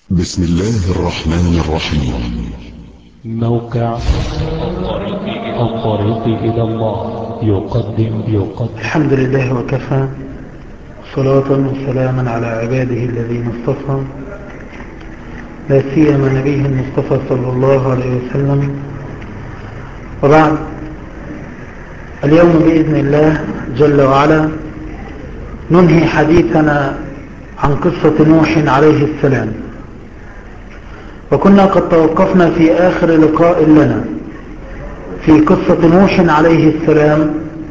بسم الله الرحمن الرحيم موقع الطريق إلى الله يقدم يقدم الحمد لله وكفى صلاة وسلاما على عباده الذين اصطفى لا سيما نبيه المصطفى صلى الله عليه وسلم وبعد اليوم بإذن الله جل وعلا ننهي حديثنا عن قصة نوح عليه السلام وكنا قد توقفنا في آخر لقاء لنا في قصة نوح عليه السلام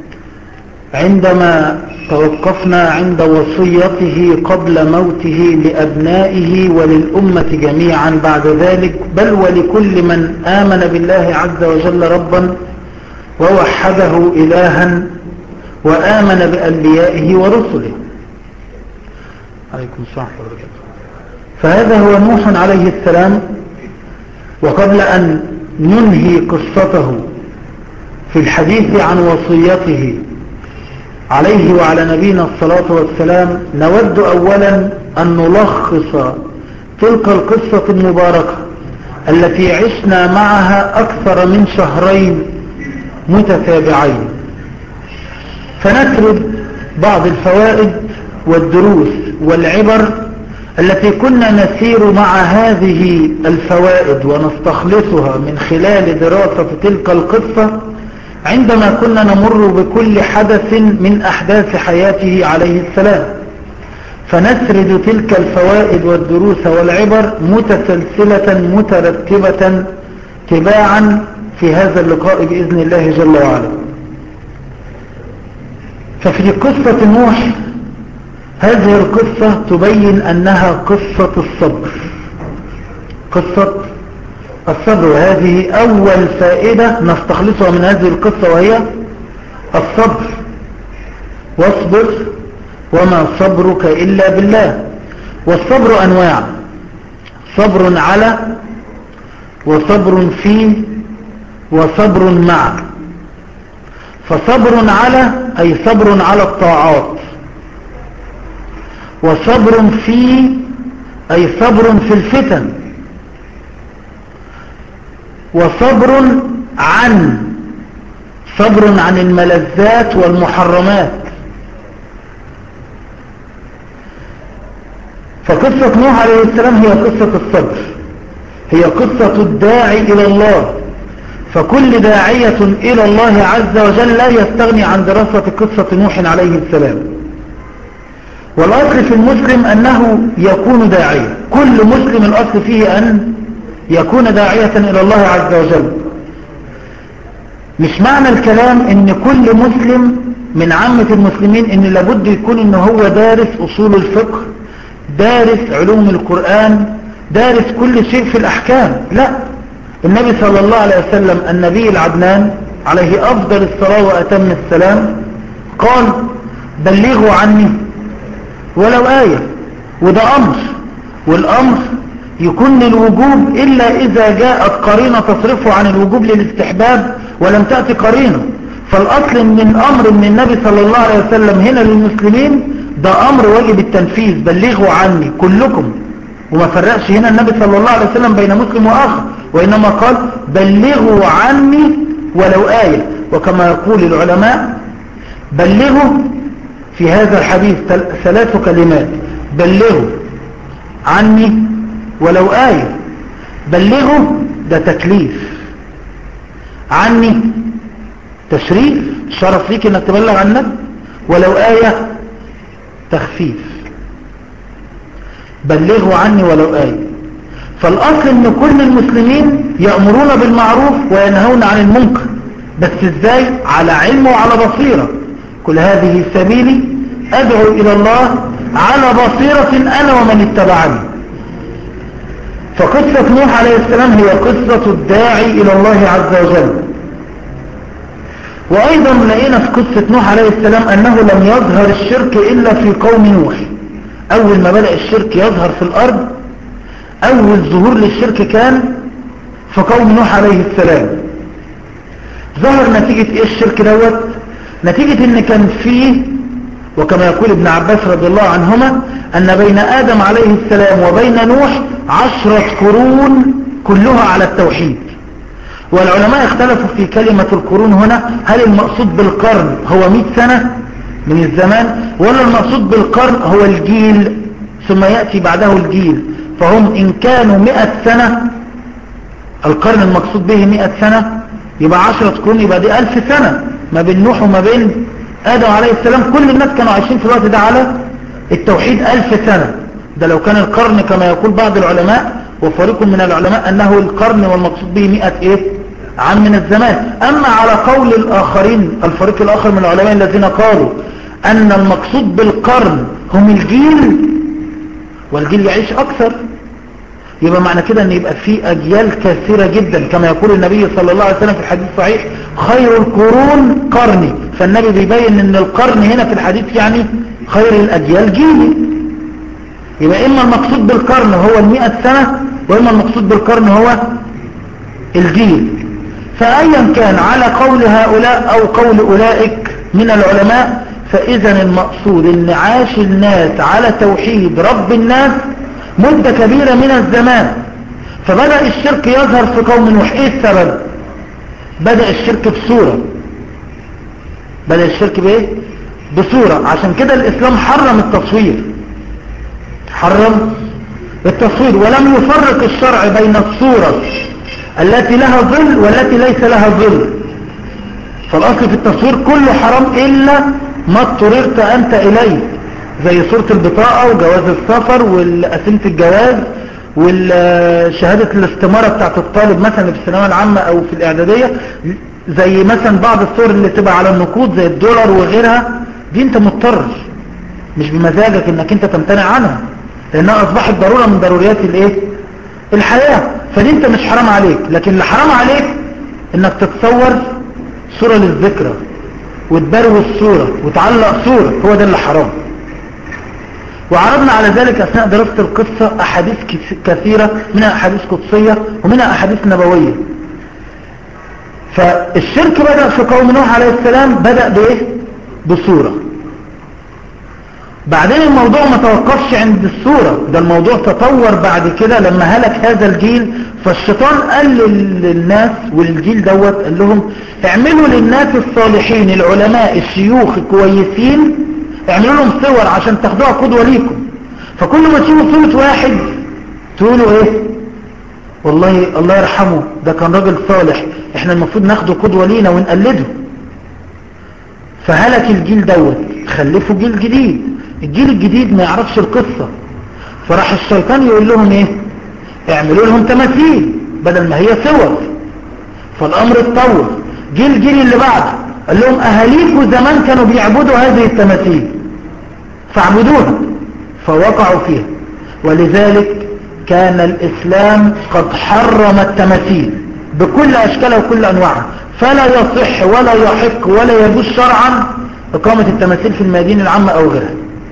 عندما توقفنا عند وصيته قبل موته لأبنائه وللأمة جميعا بعد ذلك بل ولكل من آمن بالله عز وجل ربا ووحده إلها وآمن بأنبيائه ورسله عليكم السلام وبركاته فهذا هو نوح عليه السلام وقبل أن ننهي قصته في الحديث عن وصيته عليه وعلى نبينا الصلاة والسلام نود أولا أن نلخص تلك القصة المباركة التي عشنا معها أكثر من شهرين متتابعين فنسرد بعض الفوائد والدروس والعبر التي كنا نسير مع هذه الفوائد ونستخلصها من خلال دراسة تلك القصة عندما كنا نمر بكل حدث من أحداث حياته عليه السلام فنسرد تلك الفوائد والدروس والعبر متسلسلة مترتبة تباعا في هذا اللقاء بإذن الله جل وعلا ففي قصة نوح هذه القصة تبين أنها قصة الصبر قصة الصبر وهذه أول فائدة نستخلصها من هذه القصة وهي الصبر واصبر وما صبرك إلا بالله والصبر أنواع صبر على وصبر فيه وصبر مع فصبر على أي صبر على الطاعات وصبر فيه أي صبر في الفتن وصبر عن صبر عن الملذات والمحرمات فقصة نوح عليه السلام هي قصة الصبر هي قصة الداعي إلى الله فكل داعية إلى الله عز وجل لا يستغني عن دراسة قصة نوح عليه السلام والأصل في المسلم أنه يكون داعية كل مسلم الأصل فيه أن يكون داعية إلى الله عز وجل مش معنى الكلام ان كل مسلم من عامة المسلمين ان لابد يكون ان هو دارس اصول الفقه دارس علوم القرآن دارس كل شيء في الاحكام لا النبي صلى الله عليه وسلم النبي العدنان عليه افضل الصلاة واتم السلام قال بلغوا عني ولو آية وده امر والامر يكون للوجوب إلا إذا جاءت قرينة تصرفه عن الوجوب للاستحباب ولم تأتي قرينة فالأصل من أمر من النبي صلى الله عليه وسلم هنا للمسلمين ده أمر واجب التنفيذ بلغوا عني كلكم وما فرقش هنا النبي صلى الله عليه وسلم بين مسلم وآخر وإنما قال بلغوا عني ولو آية وكما يقول العلماء بلغوا في هذا الحديث ثلاث كلمات بلغوا عني ولو آية بلغه ده تكليف عني تشريف شرف ليك انك تبلغ عن النبي ولو آية تخفيف بلغوا عني ولو آية فالأصل ان كل المسلمين يأمرون بالمعروف وينهون عن المنكر بس ازاي على علم وعلى بصيرة كل هذه سبيلي أدعو إلى الله على بصيرة أنا ومن اتبعني فقصة نوح عليه السلام هي قصة الداعي إلى الله عز وجل وأيضا لقينا في قصة نوح عليه السلام أنه لم يظهر الشرك إلا في قوم نوح أول ما بدأ الشرك يظهر في الأرض أول ظهور للشرك كان في قوم نوح عليه السلام ظهر نتيجة إيه الشرك دوت نتيجة إن كان فيه وكما يقول ابن عباس رضي الله عنهما أن بين آدم عليه السلام وبين نوح عشرة قرون كلها على التوحيد والعلماء اختلفوا في كلمة القرون هنا هل المقصود بالقرن هو 100 سنة من الزمان ولا المقصود بالقرن هو الجيل ثم يأتي بعده الجيل فهم إن كانوا 100 سنة القرن المقصود به 100 سنة يبقى 10 قرون يبقى دي 1000 سنة ما بين نوح وما بين آدم عليه السلام كل الناس كانوا عايشين في الوقت ده على التوحيد ألف سنة ده لو كان القرن كما يقول بعض العلماء وفريق من العلماء أنه القرن والمقصود به مئة إيه عام من الزمان أما على قول الآخرين الفريق الآخر من العلماء الذين قالوا أن المقصود بالقرن هم الجيل والجيل يعيش أكثر يبقى معنى كده ان يبقى في اجيال كثيرة جدا كما يقول النبي صلى الله عليه وسلم في الحديث الصحيح خير القرون قرني فالنبي بيبين ان القرن هنا في الحديث يعني خير الاجيال جيلي يبقى اما المقصود بالقرن هو المئة سنة واما المقصود بالقرن هو الجيل فايا كان على قول هؤلاء او قول اولئك من العلماء فاذا المقصود ان عاش الناس على توحيد رب الناس مدة كبيرة من الزمان فبدأ الشرك يظهر في قوم نوح ايه السبب بدأ الشرك بصورة بدأ الشرك بايه بصورة عشان كده الاسلام حرم التصوير حرم التصوير ولم يفرق الشرع بين الصورة التي لها ظل والتي ليس لها ظل فالاصل في التصوير كله حرام الا ما اضطررت انت اليه زي صورة البطاقة وجواز السفر والأسئلة الجواز والشهادة الاستمارة بتاعت الطالب مثلا في الثانويه العامة او في الاعدادية زي مثلا بعض الصور اللي تبقى على النقود زي الدولار وغيرها دي انت مضطر مش بمزاجك انك انت تمتنع عنها لانها اصبحت ضرورة من ضروريات الايه الحياة فدي انت مش حرام عليك لكن اللي حرام عليك انك تتصور صورة للذكرى وتبروي الصورة وتعلق صورة هو ده اللي حرام وعرضنا على ذلك أثناء دراسة القصة أحاديث كثيرة منها أحاديث قدسية ومنها أحاديث نبوية فالشرك بدأ في قوم نوح عليه السلام بدأ بإيه؟ بصورة بعدين الموضوع ما توقفش عند الصورة ده الموضوع تطور بعد كده لما هلك هذا الجيل فالشيطان قال للناس والجيل دوت قال لهم اعملوا للناس الصالحين العلماء الشيوخ الكويسين اعملوا لهم صور عشان تاخدوها قدوة ليكم فكل ما تشوفوا صورة واحد تقولوا ايه والله الله يرحمه ده كان راجل صالح احنا المفروض ناخده قدوة لينا ونقلده فهلك الجيل دوت خلفوا جيل جديد الجيل الجديد ما يعرفش القصة فراح الشيطان يقول لهم ايه اعملوا لهم تماثيل بدل ما هي صور فالامر اتطور جيل الجيل اللي بعده قال لهم اهاليكم زمان كانوا بيعبدوا هذه التماثيل فاعبدوها فوقعوا فيها ولذلك كان الاسلام قد حرم التماثيل بكل اشكالها وكل انواعها فلا يصح ولا يحق ولا يجوز شرعا اقامة التماثيل في المدينة العامة او غيرها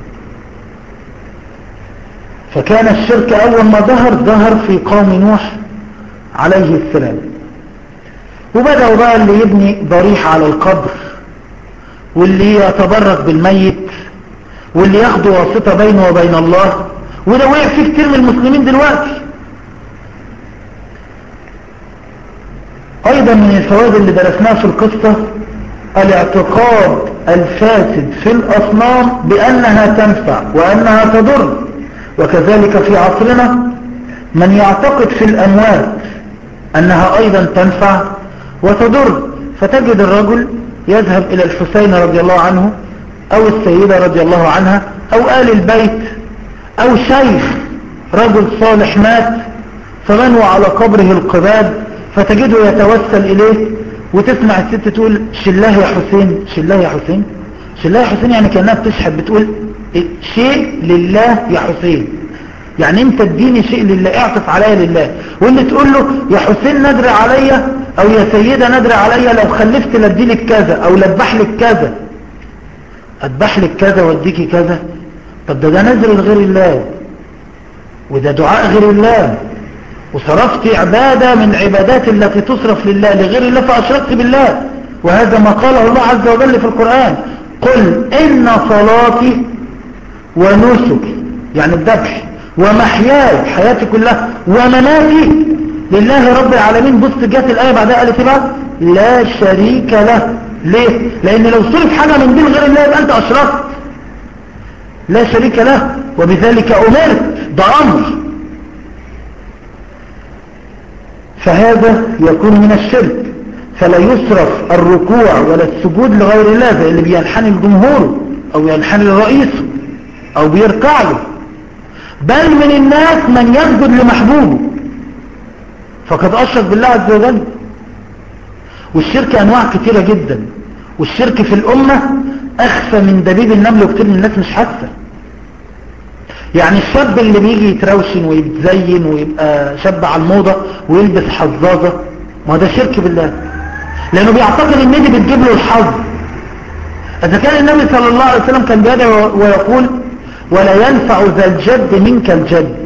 فكان الشرك اول ما ظهر ظهر في قوم نوح عليه السلام وبدأوا بقى اللي يبني ضريح على القبر واللي يتبرك بالميت واللي ياخدوا واسطة بينه وبين الله وده وقع فيه كتير من المسلمين دلوقتي ايضا من الفوائد اللي درسناها في القصة الاعتقاد الفاسد في الاصنام بانها تنفع وانها تضر وكذلك في عصرنا من يعتقد في الاموات انها ايضا تنفع وتضر فتجد الرجل يذهب الى الحسين رضي الله عنه او السيدة رضي الله عنها او آل البيت او شيخ رجل صالح مات فبنوا على قبره القباب فتجده يتوسل اليه وتسمع الست تقول شلاه يا حسين شلاه يا حسين شلاه يا حسين يعني كأنها بتشحب بتقول شيء لله يا حسين يعني انت اديني شيء لله اعطف عليا لله واللي تقول له يا حسين ندري عليا او يا سيدة ندري عليا لو خلفت لاديلك كذا او لذبح لك كذا اذبح لك كذا واديكي كذا طب ده ده نذر لغير الله وده دعاء غير الله وصرفت عبادة من عبادات التي تصرف لله لغير الله فأشركت بالله وهذا ما قاله الله عز وجل في القرآن قل إن صلاتي ونسكي يعني الذبح ومحياي حياتي كلها ومماتي لله رب العالمين بص جات الآية بعدها قالت ايه بقى لا شريك له ليه لأن لو صرف حاجة من دين غير الله يبقى أنت أشركت لا شريك له وبذلك أمرت ده أمر فهذا يكون من الشرك فلا يصرف الركوع ولا السجود لغير الله زي اللي بينحني لجمهوره أو ينحني لرئيسه أو بيركع له بل من الناس من يسجد لمحبوبه فقد أشرك بالله عز وجل والشرك أنواع كثيرة جدا والشرك في الأمة أخفى من دبيب النمل وكتير من الناس مش حاسة يعني الشاب اللي بيجي يتروشن ويتزين ويبقى شاب على الموضة ويلبس حظاظة ما ده شرك بالله لأنه بيعتقد ان دي بتجيب له الحظ إذا كان النبي صلى الله عليه وسلم كان بيدعو ويقول ولا ينفع ذا الجد منك الجد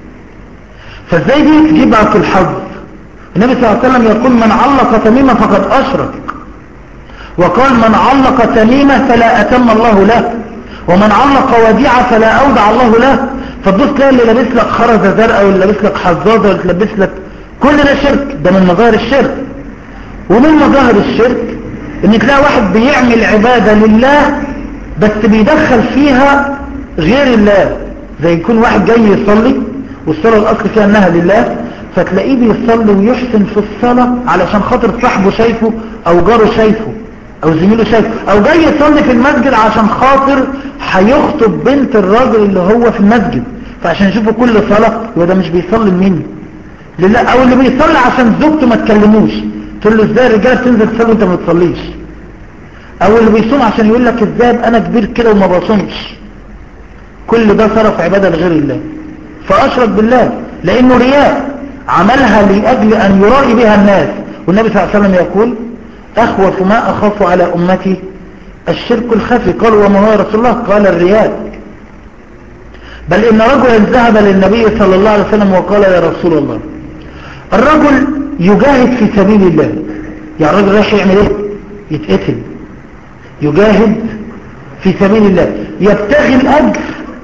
فازاي دي تجيب لك الحظ النبي صلى الله عليه وسلم يقول من علق تميمة فقد أشرك وقال من علق تميمة فلا أتم الله له ومن علق وديعة فلا أودع الله له فتبص تلاقي اللي لابس لك خرزة زرقاء واللي لابس لك حظاظة واللي لابس لك كل ده شرك ده من مظاهر الشرك ومن مظاهر الشرك ان تلاقي واحد بيعمل عبادة لله بس بيدخل فيها غير الله زي يكون واحد جاي يصلي والصلاة الأصل فيها أنها لله فتلاقيه بيصلي ويحسن في الصلاة علشان خاطر صاحبه شايفه أو جاره شايفه أو زميله شايفه أو جاي يصلي في المسجد عشان خاطر هيخطب بنت الراجل اللي هو في المسجد فعشان يشوفوا كل صلاة يبقى ده مش بيصلي لمين لله أو اللي بيصلي عشان زوجته ما تكلموش تقول له ازاي الرجاله تنزل تصلي وانت ما تصليش او اللي بيصوم عشان يقول لك ازاي انا كبير كده وما بصومش كل ده صرف عبادة لغير الله فأشرك بالله لأنه رياء عملها لأجل أن يرائي بها الناس والنبي صلى الله عليه وسلم يقول أخوف ما أخاف على أمتي الشرك الخفي قالوا وما هو رسول الله قال الرياء بل إن رجلا ذهب للنبي صلى الله عليه وسلم وقال يا رسول الله الرجل يجاهد في سبيل الله يعني الرجل رايح يعمل ايه يتقتل يجاهد في سبيل الله يبتغي الأجر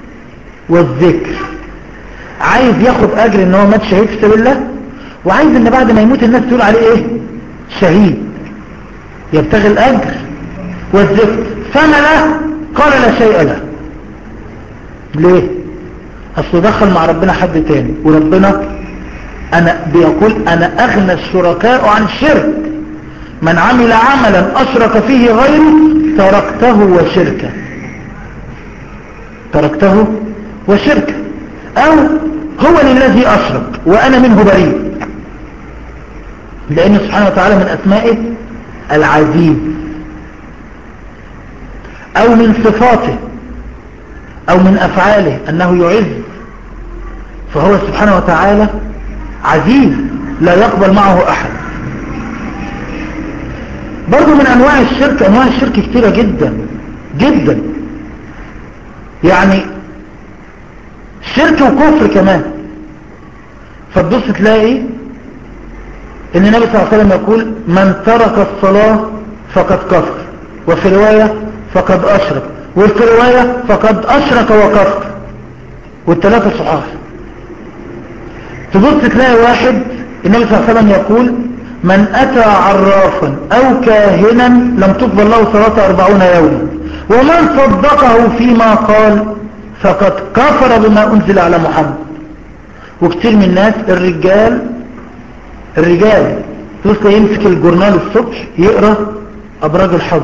والذكر عايز ياخد أجر ان هو مات شهيد في سبيل الله وعايز ان بعد ما يموت الناس تقول عليه ايه شهيد يبتغي الأجر والذكر فما له قال لا شيء له ليه اصله دخل مع ربنا حد تاني وربنا أنا بيقول أنا أغنى الشركاء عن الشرك من عمل عملا أشرك فيه غيري تركته وشركه تركته وشركه أو هو للذي أشرك وأنا منه بريء لأنه سبحانه وتعالى من أسمائه العزيز أو من صفاته أو من أفعاله أنه يعز فهو سبحانه وتعالى عزيز لا يقبل معه أحد برضو من أنواع الشرك أنواع الشرك كثيرة جدا جدا يعني شرك وكفر كمان فتبص تلاقي ان النبي صلى الله عليه وسلم يقول من ترك الصلاة فقد كفر وفي رواية فقد أشرك وفي رواية فقد أشرك وكفر والثلاثة صحاح تبص تلاقي واحد النبي صلى الله عليه وسلم يقول من أتى عرافا أو كاهنا لم تقبل له صلاة أربعون يوما ومن صدقه فيما قال فقد كفر بما أنزل على محمد وكتير من الناس الرجال الرجال تبص يمسك الجورنال الصبح يقرأ أبراج الحظ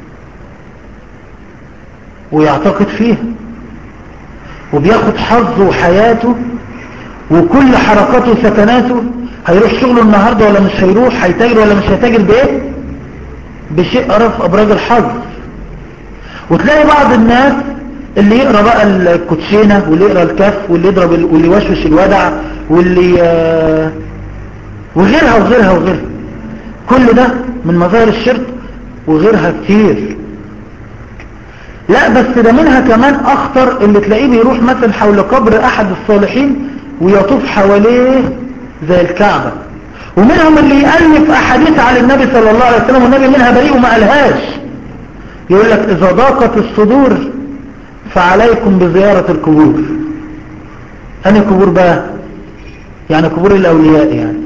ويعتقد فيها وبياخد حظه وحياته وكل حركاته وسكناته هيروح شغله النهاردة ولا مش هيروح هيتاجر ولا مش هيتاجر بايه بشيء قرف ابراج الحظ وتلاقي بعض الناس اللي يقرأ بقى الكوتشينة واللي يقرأ الكف واللي يضرب واللي يوشوش الودع واللي آه وغيرها وغيرها وغيرها كل ده من مظاهر الشرك وغيرها كتير لا بس ده منها كمان اخطر اللي تلاقيه بيروح مثلا حول قبر احد الصالحين ويطوف حواليه زي الكعبة ومنهم اللي يألف احاديث على النبي صلى الله عليه وسلم والنبي منها بريء وما قالهاش يقول لك إذا ضاقت الصدور فعليكم بزيارة القبور أنا قبور بقى يعني قبور الأولياء يعني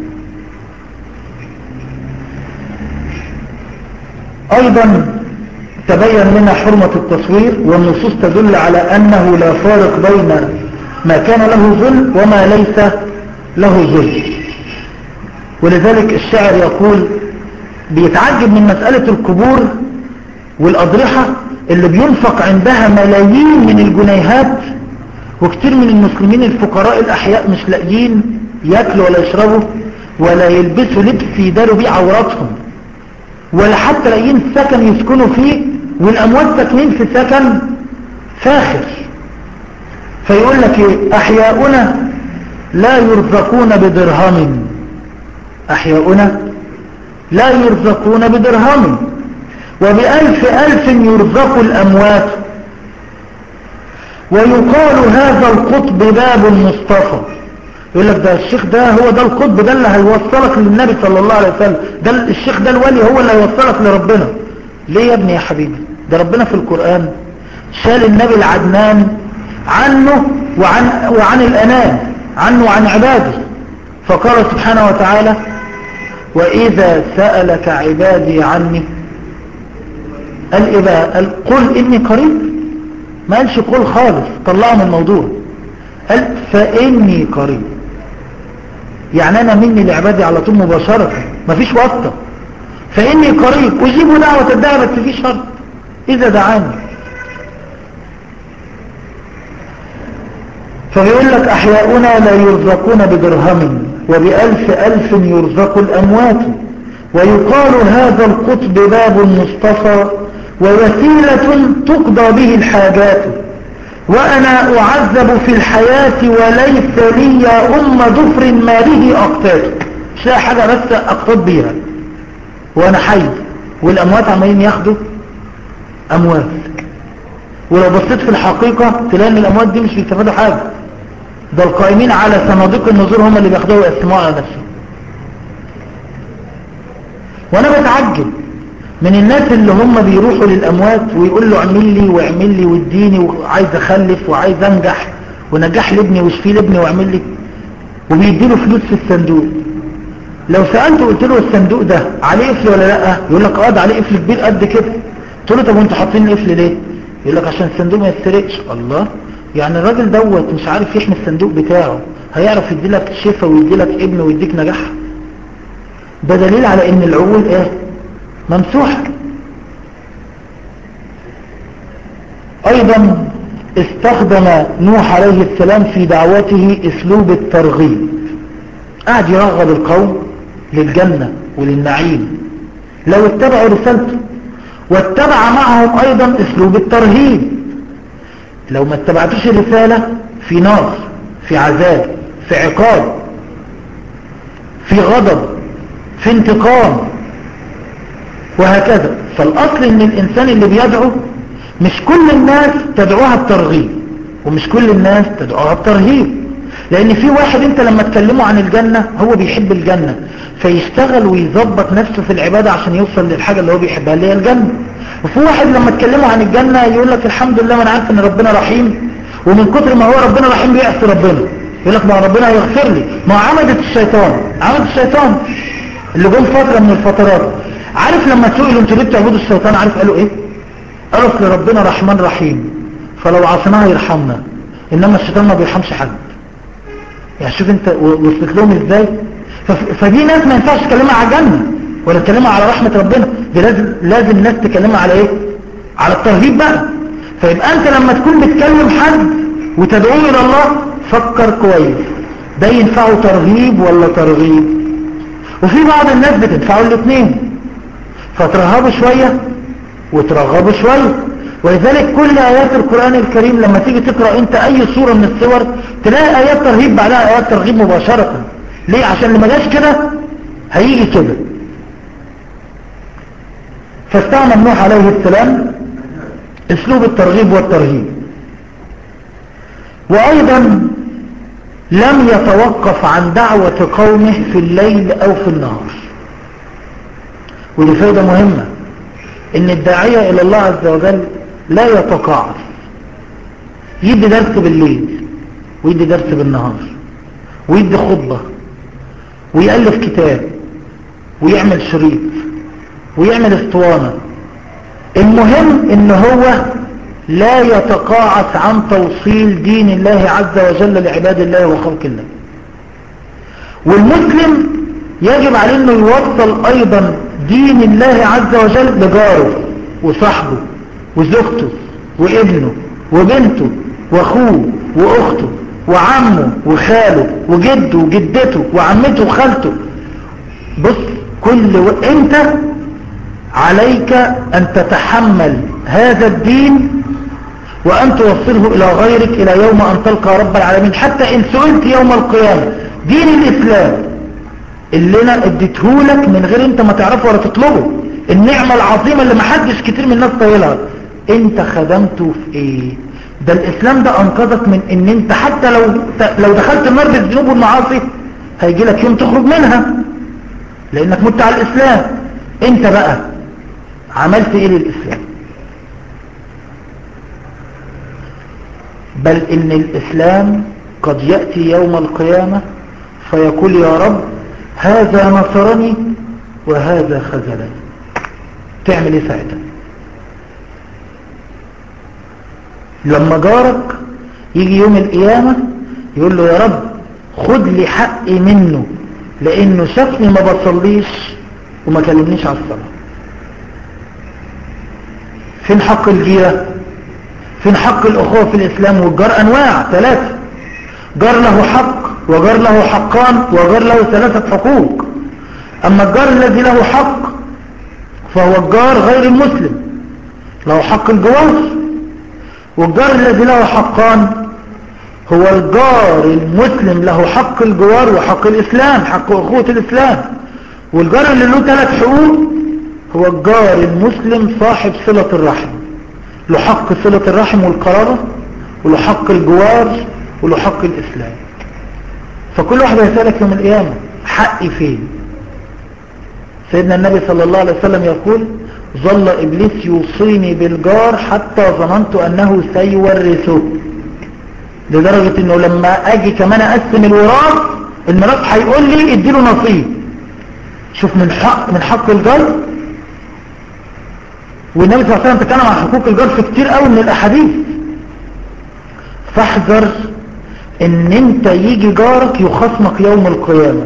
أيضا تبين لنا حرمة التصوير والنصوص تدل على أنه لا فارق بين ما كان له ظل وما ليس له ظل ولذلك الشاعر يقول بيتعجب من مسألة القبور والأضرحة اللي بينفق عندها ملايين من الجنيهات وكتير من المسلمين الفقراء الأحياء مش لاقيين ياكلوا ولا يشربوا ولا يلبسوا لبس يداروا بيه عوراتهم ولا حتى لاقيين سكن يسكنوا فيه والأموات ساكنين في سكن فاخر فيقول لك ايه أحياؤنا لا يرزقون بدرهم أحياؤنا لا يرزقون بدرهم وبألف ألف يرزق الأموات ويقال هذا القطب باب المصطفى يقول لك ده الشيخ ده هو ده القطب ده اللي هيوصلك للنبي صلى الله عليه وسلم ده الشيخ ده الولي هو اللي هيوصلك لربنا ليه يا ابني يا حبيبي ده ربنا في القرآن شال النبي العدنان عنه وعن, وعن الأنام عنه وعن عباده فقال سبحانه وتعالى وإذا سألك عبادي عني قال إيه بقى قال قل إني قريب ما قالش قل خالص طلعه من الموضوع قال فإني قريب يعني أنا مني لعبادي على طول مباشرة مفيش واسطة فإني قريب أجيب دعوة الدعوة بس في شرط إذا دعاني فبيقول لك أحياؤنا لا يرزقون بدرهم وبألف ألف يرزق الأموات ويقال هذا القطب باب المصطفى ووسيلة تقضى به الحاجات وأنا أعذب في الحياة وليس لي أم ضفر ما به أقتاد مش لاقي حاجة بس أقتاد بيها وأنا حي والأموات عمالين ياخدوا أموات ولو بصيت في الحقيقة تلاقي ان الأموات دي مش بيستفادوا حاجة ده القائمين على صناديق النزور هم اللي بياخدوها ويقسموها على نفسهم وانا بتعجب من الناس اللي هم بيروحوا للأموات ويقول له اعمل لي واعمل لي واديني وعايز اخلف وعايز انجح ونجح لابني واشفي لابني واعمل لي وبيديله فلوس في الصندوق لو سألته قلت له الصندوق ده عليه قفل ولا لا يقول لك اه ده عليه قفل كبير قد كده قلت له طب وانتوا حاطين قفل ليه يقول لك عشان الصندوق ما يتسرقش الله يعني الراجل دوت مش عارف يحمي الصندوق بتاعه هيعرف يدي لك شفا ويدي لك ابن ويديك نجاح ده دليل على ان العقول ايه ممسوحة ايضا استخدم نوح عليه السلام في دعوته اسلوب الترغيب قاعد يرغب القوم للجنة وللنعيم لو اتبعوا رسالته واتبع معهم ايضا اسلوب الترهيب لو ما اتبعتوش الرسالة في نار في عذاب في عقاب في غضب في انتقام وهكذا فالاصل ان الانسان اللي بيدعو مش كل الناس تدعوها الترغيب ومش كل الناس تدعوها الترهيب لان في واحد انت لما تكلمه عن الجنة هو بيحب الجنة فيشتغل ويظبط نفسه في العبادة عشان يوصل للحاجة اللي هو بيحبها اللي هي الجنة وفي واحد لما تكلمه عن الجنة يقول لك الحمد لله ما انا عارف ان ربنا رحيم ومن كتر ما هو ربنا رحيم بيعصي ربنا يقول لك ما ربنا هيغفر لي ما عمدت الشيطان عمدت الشيطان اللي جم فترة من الفترات عارف لما سئلوا انتوا ليه بتعبدوا الشيطان عارف قالوا ايه قالوا اصل ربنا رحمن رحيم فلو عصيناه يرحمنا انما الشيطان ما بيرحمش حد يعني شوف انت وصلت لهم ازاي فدي ناس ما ينفعش تكلمها على الجنة ولا تكلمها على رحمة ربنا دي لازم لازم الناس تكلمها على ايه على الترهيب بقى فيبقى انت لما تكون بتكلم حد وتدعوه الى الله فكر كويس ده ينفعه ترهيب ولا ترغيب وفي بعض الناس بتدفعوا الاثنين فترهبوا شوية وترغبوا شوية ولذلك كل آيات القرآن الكريم لما تيجي تقرأ انت اي صورة من الصور تلاقي آيات ترهيب بعدها آيات ترغيب مباشرة ليه عشان اللي ما جاش كده هيجي كده فاستعمل نوح عليه السلام اسلوب الترغيب والترهيب وايضا لم يتوقف عن دعوة قومه في الليل او في النهار ودي فايدة مهمة ان الداعية الى الله عز وجل لا يتقاعس يدي درس بالليل ويدي درس بالنهار ويدي خطبة ويألف كتاب ويعمل شريط ويعمل اسطوانة المهم ان هو لا يتقاعس عن توصيل دين الله عز وجل لعباد الله وخلق الله والمسلم يجب عليه انه يوصل ايضا دين الله عز وجل لجاره وصاحبه وزوجته وابنه وبنته واخوه واخته وعمه وخاله وجده وجدته وعمته وخالته بص كل و... انت عليك ان تتحمل هذا الدين وان توصله الى غيرك الى يوم ان تلقى رب العالمين حتى ان سئلت يوم القيامة دين الاسلام اللي انا اديتهولك من غير انت ما تعرفه ولا تطلبه النعمة العظيمة اللي محدش كتير من الناس طايلها انت خدمته في ايه ده الاسلام ده انقذك من ان انت حتى لو لو دخلت النار بالذنوب والمعاصي هيجي لك يوم تخرج منها لانك مت على الاسلام انت بقى عملت ايه للاسلام بل ان الاسلام قد يأتي يوم القيامة فيقول يا رب هذا نصرني وهذا خذلني تعمل ايه ساعتها لما جارك يجي يوم القيامة يقول له يا رب خد لي حقي منه لانه شافني ما بصليش وما كلمنيش على الصلاة فين حق الجيرة فين حق الاخوة في الاسلام والجار انواع ثلاثة جار له حق وجار له حقان وجار له ثلاثة حقوق اما الجار الذي له حق فهو الجار غير المسلم له حق الجوار والجار الذي له حقان هو الجار المسلم له حق الجوار وحق الإسلام حق أخوة الإسلام والجار اللي له ثلاث حقوق هو الجار المسلم صاحب صلة الرحم له حق صلة الرحم والقرابة وله حق الجوار وله حق الإسلام فكل واحد يسألك يوم القيامة حقي فين سيدنا النبي صلى الله عليه وسلم يقول ظل إبليس يوصيني بالجار حتى ظننت أنه سيورثه لدرجة أنه لما أجي كمان أقسم الوراث الميراث هيقول لي اديله نصيب شوف من حق من حق الجار والنبي صلى الله عليه وسلم تكلم عن حقوق الجار في كتير قوي من الأحاديث فاحذر ان انت يجي جارك يخصمك يوم القيامة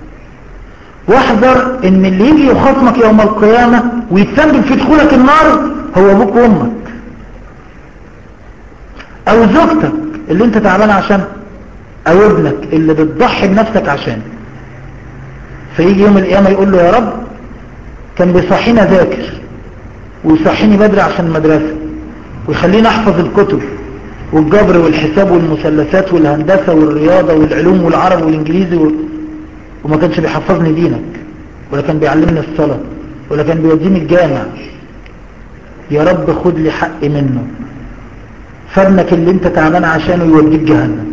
واحذر ان اللي يجي يخصمك يوم القيامة ويتسبب في دخولك النار هو ابوك وامك او زوجتك اللي انت تعبان عشان او ابنك اللي بتضحي بنفسك عشان فيجي يوم القيامة يقول له يا رب كان بيصحينا ذاكر ويصحيني بدري عشان المدرسة ويخليني احفظ الكتب والجبر والحساب والمثلثات والهندسة والرياضة والعلوم والعرب والانجليزي و... وما كانش بيحفظني دينك ولا كان بيعلمني الصلاة ولا كان بيوديني الجامع يا رب خد لي حقي منه فابنك اللي انت تعبان عشانه يوديك جهنم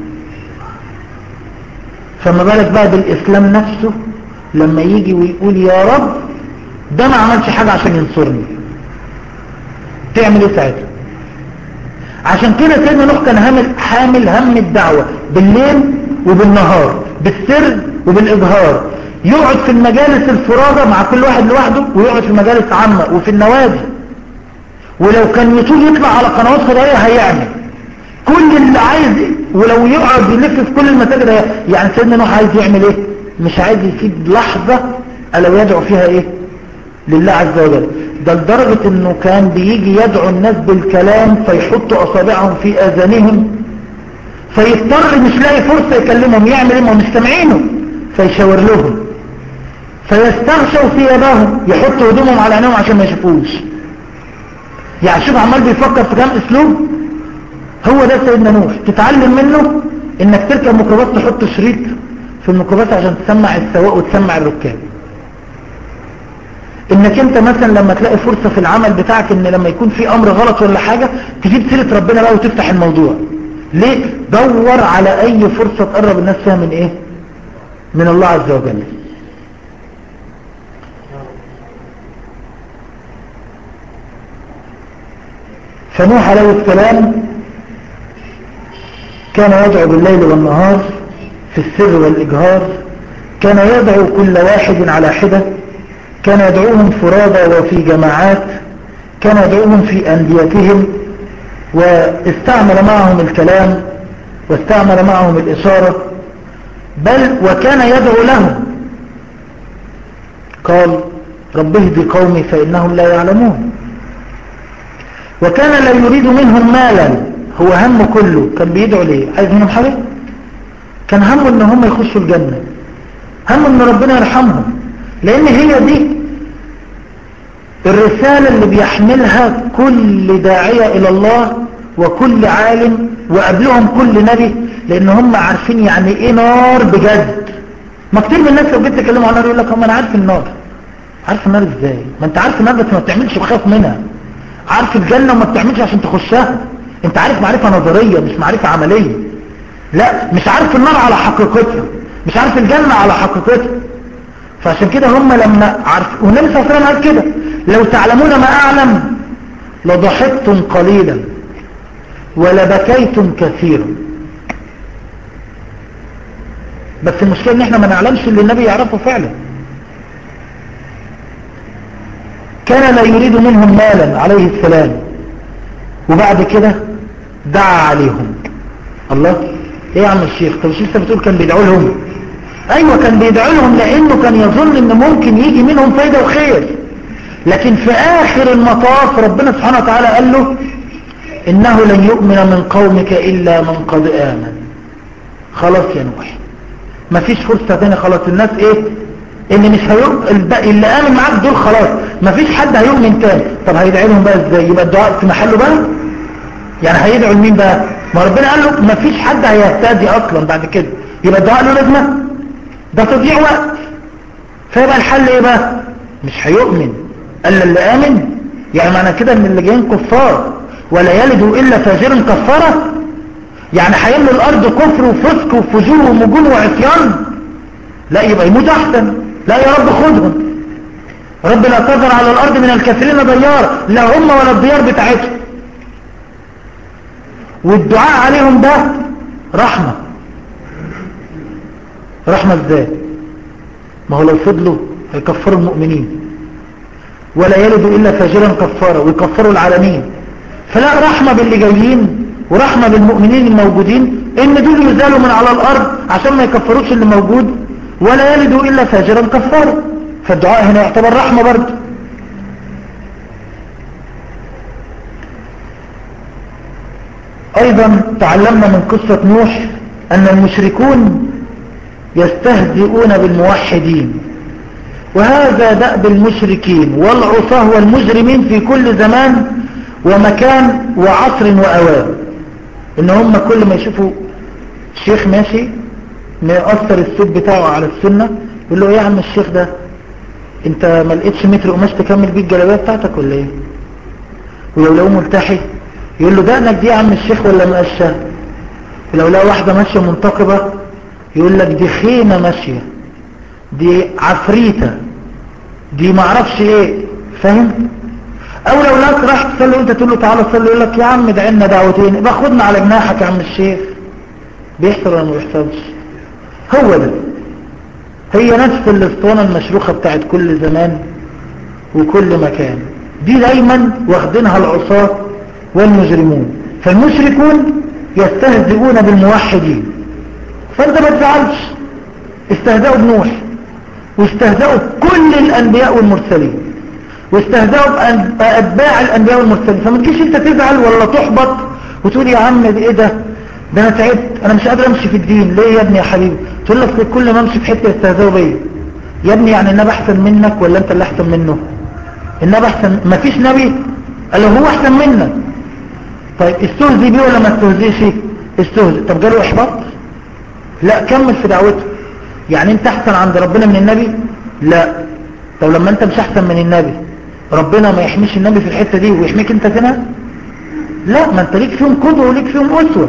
فما بالك بقى بالاسلام نفسه لما يجي ويقول يا رب ده ما عملش حاجة عشان ينصرني تعمل ايه ساعتها عشان كده سيدنا نوح كان حامل حامل هم الدعوة بالليل وبالنهار بالسر وبالإظهار يقعد في المجالس الفرادة مع كل واحد لوحده ويقعد في مجالس عامة وفي النوادي ولو كان يطول يطلع على قنوات فضائية هيعمل كل اللي عايز ولو يقعد يلف في كل المساجد هي... يعني سيدنا نوح عايز يعمل ايه مش عايز يسيب لحظة الا يدعو فيها ايه لله عز وجل ده لدرجة انه كان بيجي يدعو الناس بالكلام فيحطوا اصابعهم في اذانهم فيضطر مش لاقي فرصة يكلمهم يعمل ايه ما مش سامعينه فيشاور لهم فيستغشوا ثيابهم يحطوا هدومهم على عينيهم عشان ما يشوفوش يعني شوف عمال بيفكر في كام اسلوب هو ده سيدنا نوح تتعلم منه انك تركب ميكروباص تحط شريط في الميكروباص عشان تسمع السواق وتسمع الركاب انك انت مثلا لما تلاقي فرصة في العمل بتاعك ان لما يكون في امر غلط ولا حاجة تجيب سيرة ربنا بقى وتفتح الموضوع ليه دور على اي فرصة تقرب الناس فيها من ايه من الله عز وجل فنوح عليه السلام كان يدعو بالليل والنهار في السر والإجهار كان يدعو كل واحد على حدة كان يدعوهم فرادى وفي جماعات كان يدعوهم في أنديتهم واستعمل معهم الكلام واستعمل معهم الإشارة بل وكان يدعو لهم قال رب اهدي قومي فإنهم لا يعلمون وكان لا يريد منهم مالا هو هم كله كان بيدعو ليه عايز منهم حاجة كان همه ان هم يخشوا الجنة هم ان ربنا يرحمهم لان هي دي الرسالة اللي بيحملها كل داعية الى الله وكل عالم وقبلهم كل نبي لان هم عارفين يعني ايه نار بجد ما كتير من الناس لو جيت تكلموا عن النار يقول لك هم انا عارف النار عارف النار ازاي ما انت عارف النار بس ما بتعملش بخاف منها عارف الجنة وما بتعملش عشان تخشها انت عارف معرفة نظرية مش معرفة عملية لا مش عارف النار على حقيقتها مش عارف الجنة على حقيقتها فعشان كده هم لما عارف والنبي صلى الله عليه وسلم قال كده لو تعلمون ما اعلم لضحكتم قليلا ولبكيتم كثيرا بس المشكلة ان احنا ما نعلمش اللي النبي يعرفه فعلا كان لا يريد منهم مالا عليه السلام وبعد كده دعا عليهم الله ايه يا عم الشيخ طب الشيخ بتقول كان بيدعو لهم ايوه كان بيدعو لهم لانه كان يظن ان ممكن يجي منهم فايدة وخير لكن في اخر المطاف ربنا سبحانه وتعالى قال له انه لن يؤمن من قومك الا من قد امن خلاص يا نوح مفيش فرصة تاني خلاص الناس ايه اللي مش هيؤمن اللي امن معاك دول خلاص مفيش حد هيؤمن تاني طب هيدعي لهم بقى ازاي يبقى الدعاء في محله بقى يعني هيدعوا لمين بقى ما ربنا قال له مفيش حد هيهتدي اصلا بعد كده يبقى الدعاء له لازمه ده تضييع وقت فيبقى الحل ايه بقى مش هيؤمن الا اللي امن يعني معنى كده ان اللي جايين كفار ولا يلدوا الا فاجرا كفاره يعني هيملوا الارض كفر وفسق وفجور ومجون وعصيان لا يبقى يموت احسن لا يا رب خدهم رب لا تذر على الارض من الكافرين ديار لا هم ولا الديار بتاعتهم والدعاء عليهم ده رحمة رحمة ازاي ما هو لو فضلوا هيكفروا المؤمنين ولا يلدوا الا فاجرا كفارا ويكفروا العالمين فلا رحمة باللي جايين ورحمة بالمؤمنين الموجودين ان دول يزالوا من على الارض عشان ما يكفروش اللي موجود ولا يلدوا الا فاجرا كفارا فالدعاء هنا يعتبر رحمة برضه ايضا تعلمنا من قصة نوح ان المشركون يستهزئون بالموحدين وهذا دأب المشركين والعصاه والمجرمين في كل زمان ومكان وعصر وأوان ان هم كل ما يشوفوا شيخ ماشي مأثر السب بتاعه على السنة يقول له ايه يا عم الشيخ ده انت ما لقيتش متر قماش تكمل بيه الجلابيه بتاعتك ولا ايه ولو لقوه ملتحي يقول له دقنك دي يا عم الشيخ ولا مقشة ولو لقى واحدة ماشية منتقبة يقول لك دي خيمة ماشية دي عفريتة دي معرفش ايه فاهم او لو لك راح تصلي وانت تقول له تعالى صلي يقول لك يا عم ادعي لنا دعوتين يبقى خدنا على جناحك يا عم الشيخ بيحصل ولا ما بيحصلش هو ده هي نفس الاسطوانة المشروخة بتاعت كل زمان وكل مكان دي دايما واخدينها العصاة والمجرمون فالمشركون يستهزئون بالموحدين فانت ما تزعلش استهزأوا بنوح واستهزأوا كل الانبياء والمرسلين واستهزأوا بأتباع الانبياء والمرسلين فما تجيش انت تزعل ولا تحبط وتقول يا عم ده ايه ده ده انا تعبت انا مش قادر امشي في الدين ليه يا ابني يا حبيبي تقول لك كل ما امشي في حته يستهزئوا بيا يا ابني يعني النبي احسن منك ولا انت اللي احسن منه النبي احسن ما فيش نبي قال له هو احسن منك طيب استهزي بيه ولا ما استهزيش استهزي طب جاله احباط لا كمل في دعوته يعني انت احسن عند ربنا من النبي لا طب لما انت مش احسن من النبي ربنا ما يحميش النبي في الحتة دي ويحميك انت هنا لا ما انت ليك فيهم قدوة وليك فيهم اسوة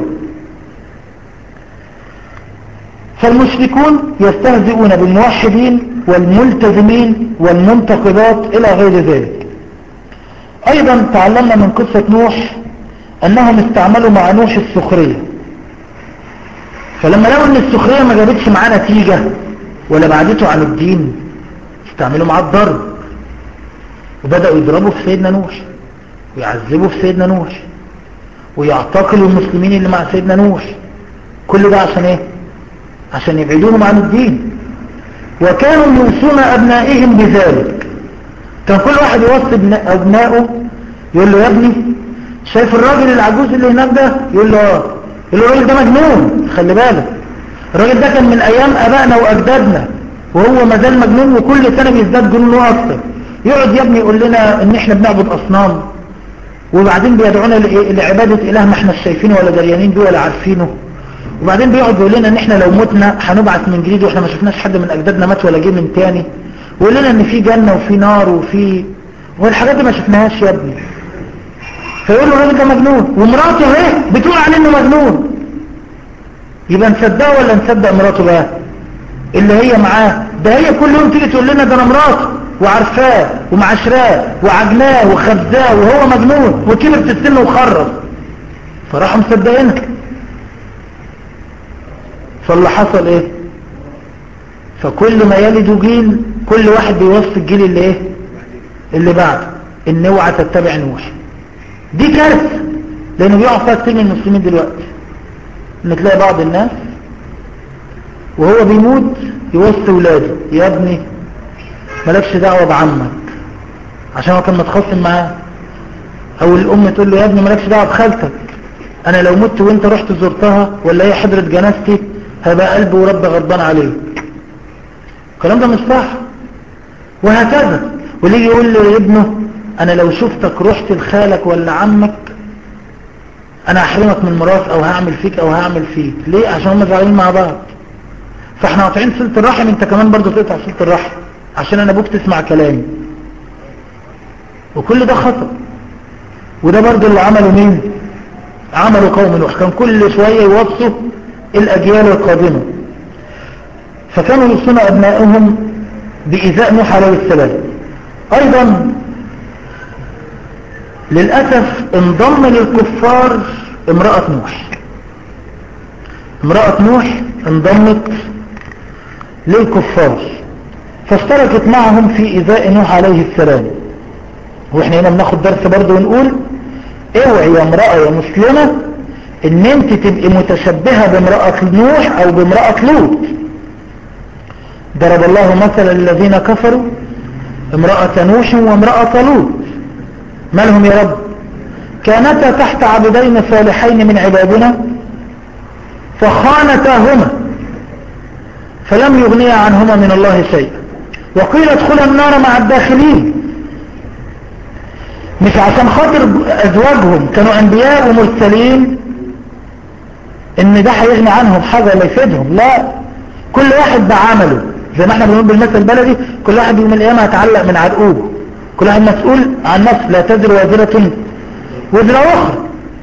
فالمشركون يستهزئون بالموحدين والملتزمين والمنتقبات الى غير ذلك ايضا تعلمنا من قصة نوح انهم استعملوا مع نوح السخرية فلما لقوا ان السخرية ما جابتش معاه نتيجة ولا بعدته عن الدين استعملوا معاه الضرب وبدأوا يضربوا في سيدنا نوح ويعذبوا في سيدنا نوح ويعتقلوا المسلمين اللي مع سيدنا نوح كل ده عشان ايه عشان يبعدونهم عن الدين وكانوا يوصون ابنائهم بذلك كان كل واحد يوصي ابنائه يقول له يا ابني شايف الراجل العجوز اللي هناك ده يقول له اه يقول له الراجل ده مجنون خلي بالك الراجل ده كان من ايام ابائنا واجدادنا وهو ما زال مجنون وكل سنه بيزداد جنونه اكتر يقعد يا ابني يقول لنا ان احنا بنعبد اصنام وبعدين بيدعونا لعبادة اله ما احنا شايفينه ولا دريانين بيه ولا عارفينه وبعدين بيقعد يقول لنا ان احنا لو متنا هنبعث من جديد واحنا ما شفناش حد من اجدادنا مات ولا جه من تاني ويقول لنا ان في جنة وفي نار وفي والحاجات دي ما شفناهاش يا ابني فيقول له الراجل ده مجنون ومراته اهي بتقول عليه انه مجنون يبقى نصدقه ولا نصدق مراته بقى اللي هي معاه ده هي كل يوم تيجي تقول لنا ده انا مراته وعارفاه ومعاشراه وعجناه وخبزاه وهو مجنون وكبر في السن وخرب فراحوا مصدقينها فاللي حصل ايه فكل ما يلد جيل كل واحد بيوصي الجيل اللي ايه اللي بعده ان اوعى تتبع نوح دي كارثه لانه بيقع فيها كتير من المسلمين دلوقتي ان تلاقي بعض الناس وهو بيموت يوصي ولاده يا ابني مالكش دعوة بعمك عشان هو كان متخصم معاه او الام تقول له يا ابني مالكش دعوة بخالتك انا لو مت وانت رحت زرتها ولا هي حضرت جنازتي هيبقى قلبي ورب غضبان عليك الكلام ده مش صح وهكذا واللي يجي يقول له ابنه انا لو شفتك رحت لخالك ولا عمك انا هحرمك من ميراث او هعمل فيك او هعمل فيك ليه عشان هم زعلانين مع بعض فاحنا قاطعين صله الرحم انت كمان برضه تقطع صله الرحم عشان انا ابوك تسمع كلامي وكل ده خطأ وده برضه اللي عمله مين عملوا قوم نوح كان كل شوية يوصوا الاجيال القادمة فكانوا يوصون ابنائهم بإيذاء نوح عليه السلام ايضا للأسف انضم للكفار امرأة نوح امرأة نوح انضمت للكفار فاشتركت معهم في إيذاء نوح عليه السلام واحنا هنا بناخد درس برضه ونقول اوعي يا امرأة يا مسلمة ان انت تبقي متشبهة بامرأة نوح او بامرأة لوط ضرب الله مثلا للذين كفروا امرأة نوح وامرأة لوط ما لهم يا رب كانتا تحت عبدين صالحين من عبادنا فخانتاهما فلم يغنيا عنهما من الله شيئا وقيل ادخل النار مع الداخلين مش عشان خاطر ازواجهم كانوا انبياء ومرسلين ان ده هيغني عنهم حاجة ولا يفيدهم لا كل واحد بعمله زي ما احنا بنقول بالمثل البلدي كل واحد يوم القيامة هيتعلق من عرقوبه كل واحد مسؤول عن نفسه لا تزر وازرة وزر اخرى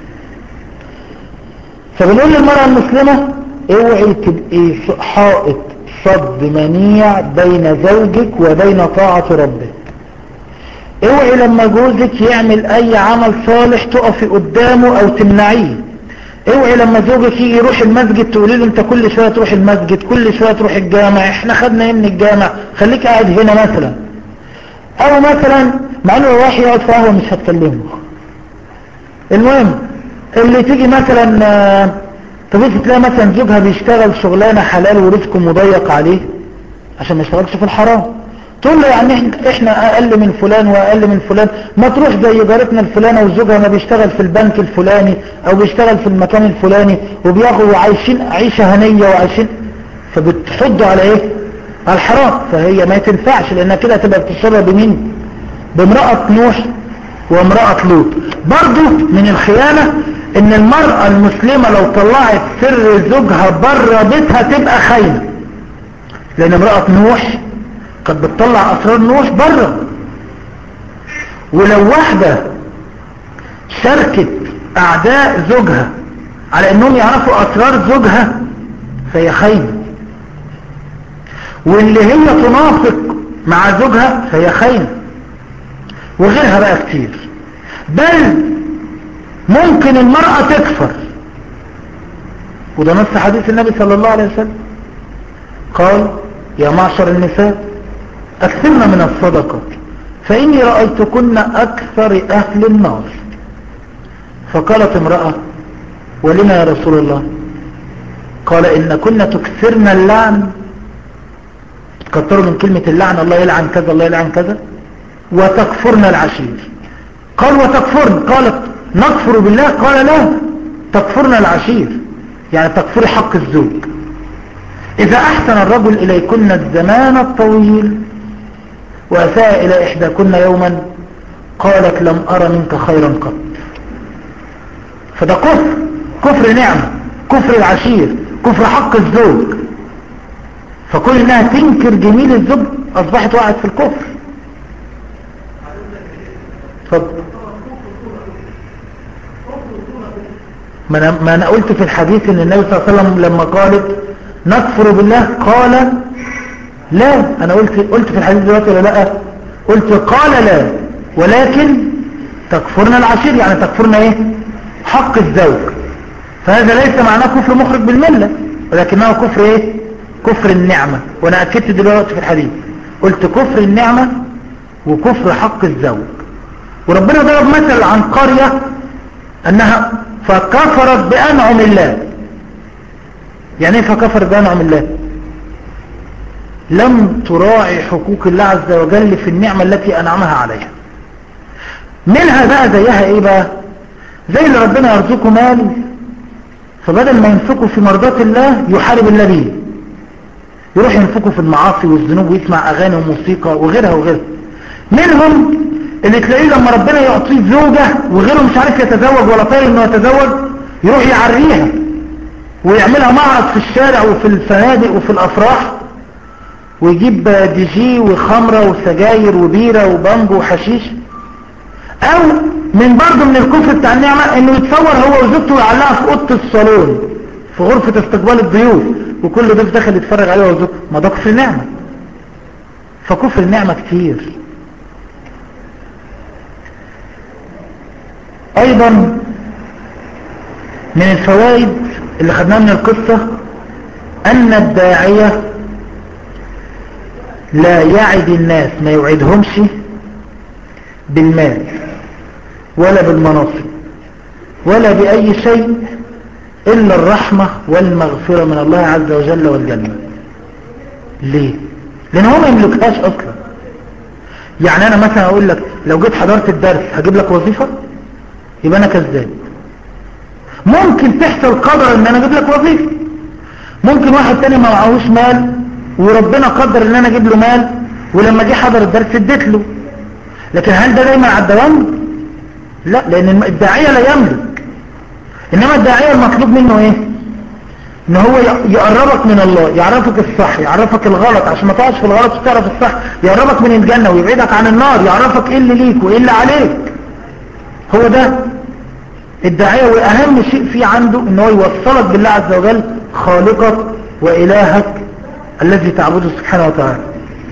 فبنقول للمرأة المسلمة اوعي تبقي حائط صد منيع بين زوجك وبين طاعة ربك اوعي لما جوزك يعمل اي عمل صالح تقفي قدامه او تمنعيه اوعي لما زوجك يجي يروح المسجد تقولي له انت كل شوية تروح المسجد كل شوية تروح الجامع احنا خدنا ايه من الجامع خليك قاعد هنا مثلا او مثلا مع انه رايح يقعد في قهوه مش هتكلمه المهم اللي تيجي مثلا تبص تلاقي مثلا زوجها بيشتغل شغلانه حلال ورزقه مضيق عليه عشان ما يشتغلش في الحرام تقول له يعني احنا اقل من فلان واقل من فلان ما تروح زي جارتنا الفلانة وزوجها ما بيشتغل في البنك الفلاني او بيشتغل في المكان الفلاني وبياخدوا عايشين عيشة هنية وعايشين فبتحضوا على ايه على الحرام فهي ما تنفعش لانها كده هتبقى بتشتغل بمين بامرأة نوح وامرأة لوط برضو من الخيانة ان المرأة المسلمة لو طلعت سر زوجها بره بيتها تبقى خاينة لان امرأة نوح قد بتطلع اسرار نوح بره ولو واحدة شاركت اعداء زوجها على انهم يعرفوا اسرار زوجها فهي خاينة واللي هي تنافق مع زوجها فهي خاينة وغيرها بقى كتير بل ممكن المرأة تكفر وده نص حديث النبي صلى الله عليه وسلم قال يا معشر النساء أكثرن من الصدقة فإني رأيتكن أكثر أهل النار فقالت امرأة ولما يا رسول الله قال إن كنا تكثرن اللعن تكثروا من كلمة اللعن الله يلعن كذا الله يلعن كذا وتكفرن العشير قال وتكفرن قالت نكفر بالله قال لا تكفرن العشير يعني تكفر حق الزوج إذا أحسن الرجل إليكن الزمان الطويل وأساء إلى إحداكن يوما قالت لم أرى منك خيرا قط فده كفر كفر نعمة كفر العشير كفر حق الزوج فكل انها تنكر جميل الزوج اصبحت وقعت في الكفر اتفضل ما انا ما انا قلت في الحديث ان النبي صلى الله عليه وسلم لما قالت نكفر بالله قال لا انا قلت قلت في الحديث دلوقتي ولا لا قلت قال لا ولكن تكفرنا العشير يعني تكفرنا ايه حق الزوج فهذا ليس معناه كفر مخرج بالملة ولكنه كفر ايه كفر النعمة وانا اكدت دلوقتي في الحديث قلت كفر النعمة وكفر حق الزوج وربنا ضرب مثل عن قرية انها فكفرت بانعم الله يعني ايه فكفرت بانعم الله لم تراعي حقوق الله عز وجل في النعمة التي انعمها عليها منها بقى زيها ايه بقى زي اللي ربنا يرزقه مال فبدل ما ينفقه في مرضات الله يحارب الله بيه يروح ينفقه في المعاصي والذنوب ويسمع اغاني وموسيقى وغيرها وغيرها منهم اللي تلاقيه لما ربنا يعطيه زوجة وغيره مش عارف يتزوج ولا طايق انه يتزوج يروح يعريها ويعملها معرض في الشارع وفي الفنادق وفي الافراح ويجيب دي جي وخمرة وسجاير وبيرة وبانجو وحشيش او من برضه من الكفر بتاع النعمة انه يتصور هو وزوجته ويعلقها في اوضه الصالون في غرفة استقبال الضيوف وكل ضيف دخل يتفرج عليه وزوجته ما ده كفر نعمة فكفر النعمة كتير ايضا من الفوائد اللي خدناها من القصة ان الداعية لا يعد الناس ما يوعدهمش بالمال ولا بالمناصب ولا بأي شيء إلا الرحمة والمغفرة من الله عز وجل والجنة ليه؟ لأن هو ما يملكهاش أصلا يعني أنا مثلا أقول لك لو جيت حضرت الدرس هجيب لك وظيفة يبقى أنا كذاب ممكن تحصل قدر ان انا اجيب لك وظيفة ممكن واحد تاني ما معهوش مال وربنا قدر ان انا اجيب له مال ولما جه حضر الدرس اديت له لكن هل ده دايما على الدوام لا لان الداعية لا يملك انما الداعية المطلوب منه ايه ان هو يقربك من الله يعرفك الصح يعرفك الغلط عشان ما تقعش في الغلط وتعرف الصح يقربك من الجنة ويبعدك عن النار يعرفك ايه اللي ليك وايه اللي عليك هو ده الداعية واهم شيء فيه عنده ان هو يوصلك بالله عز وجل خالقك والهك الذي تعبده سبحانه وتعالى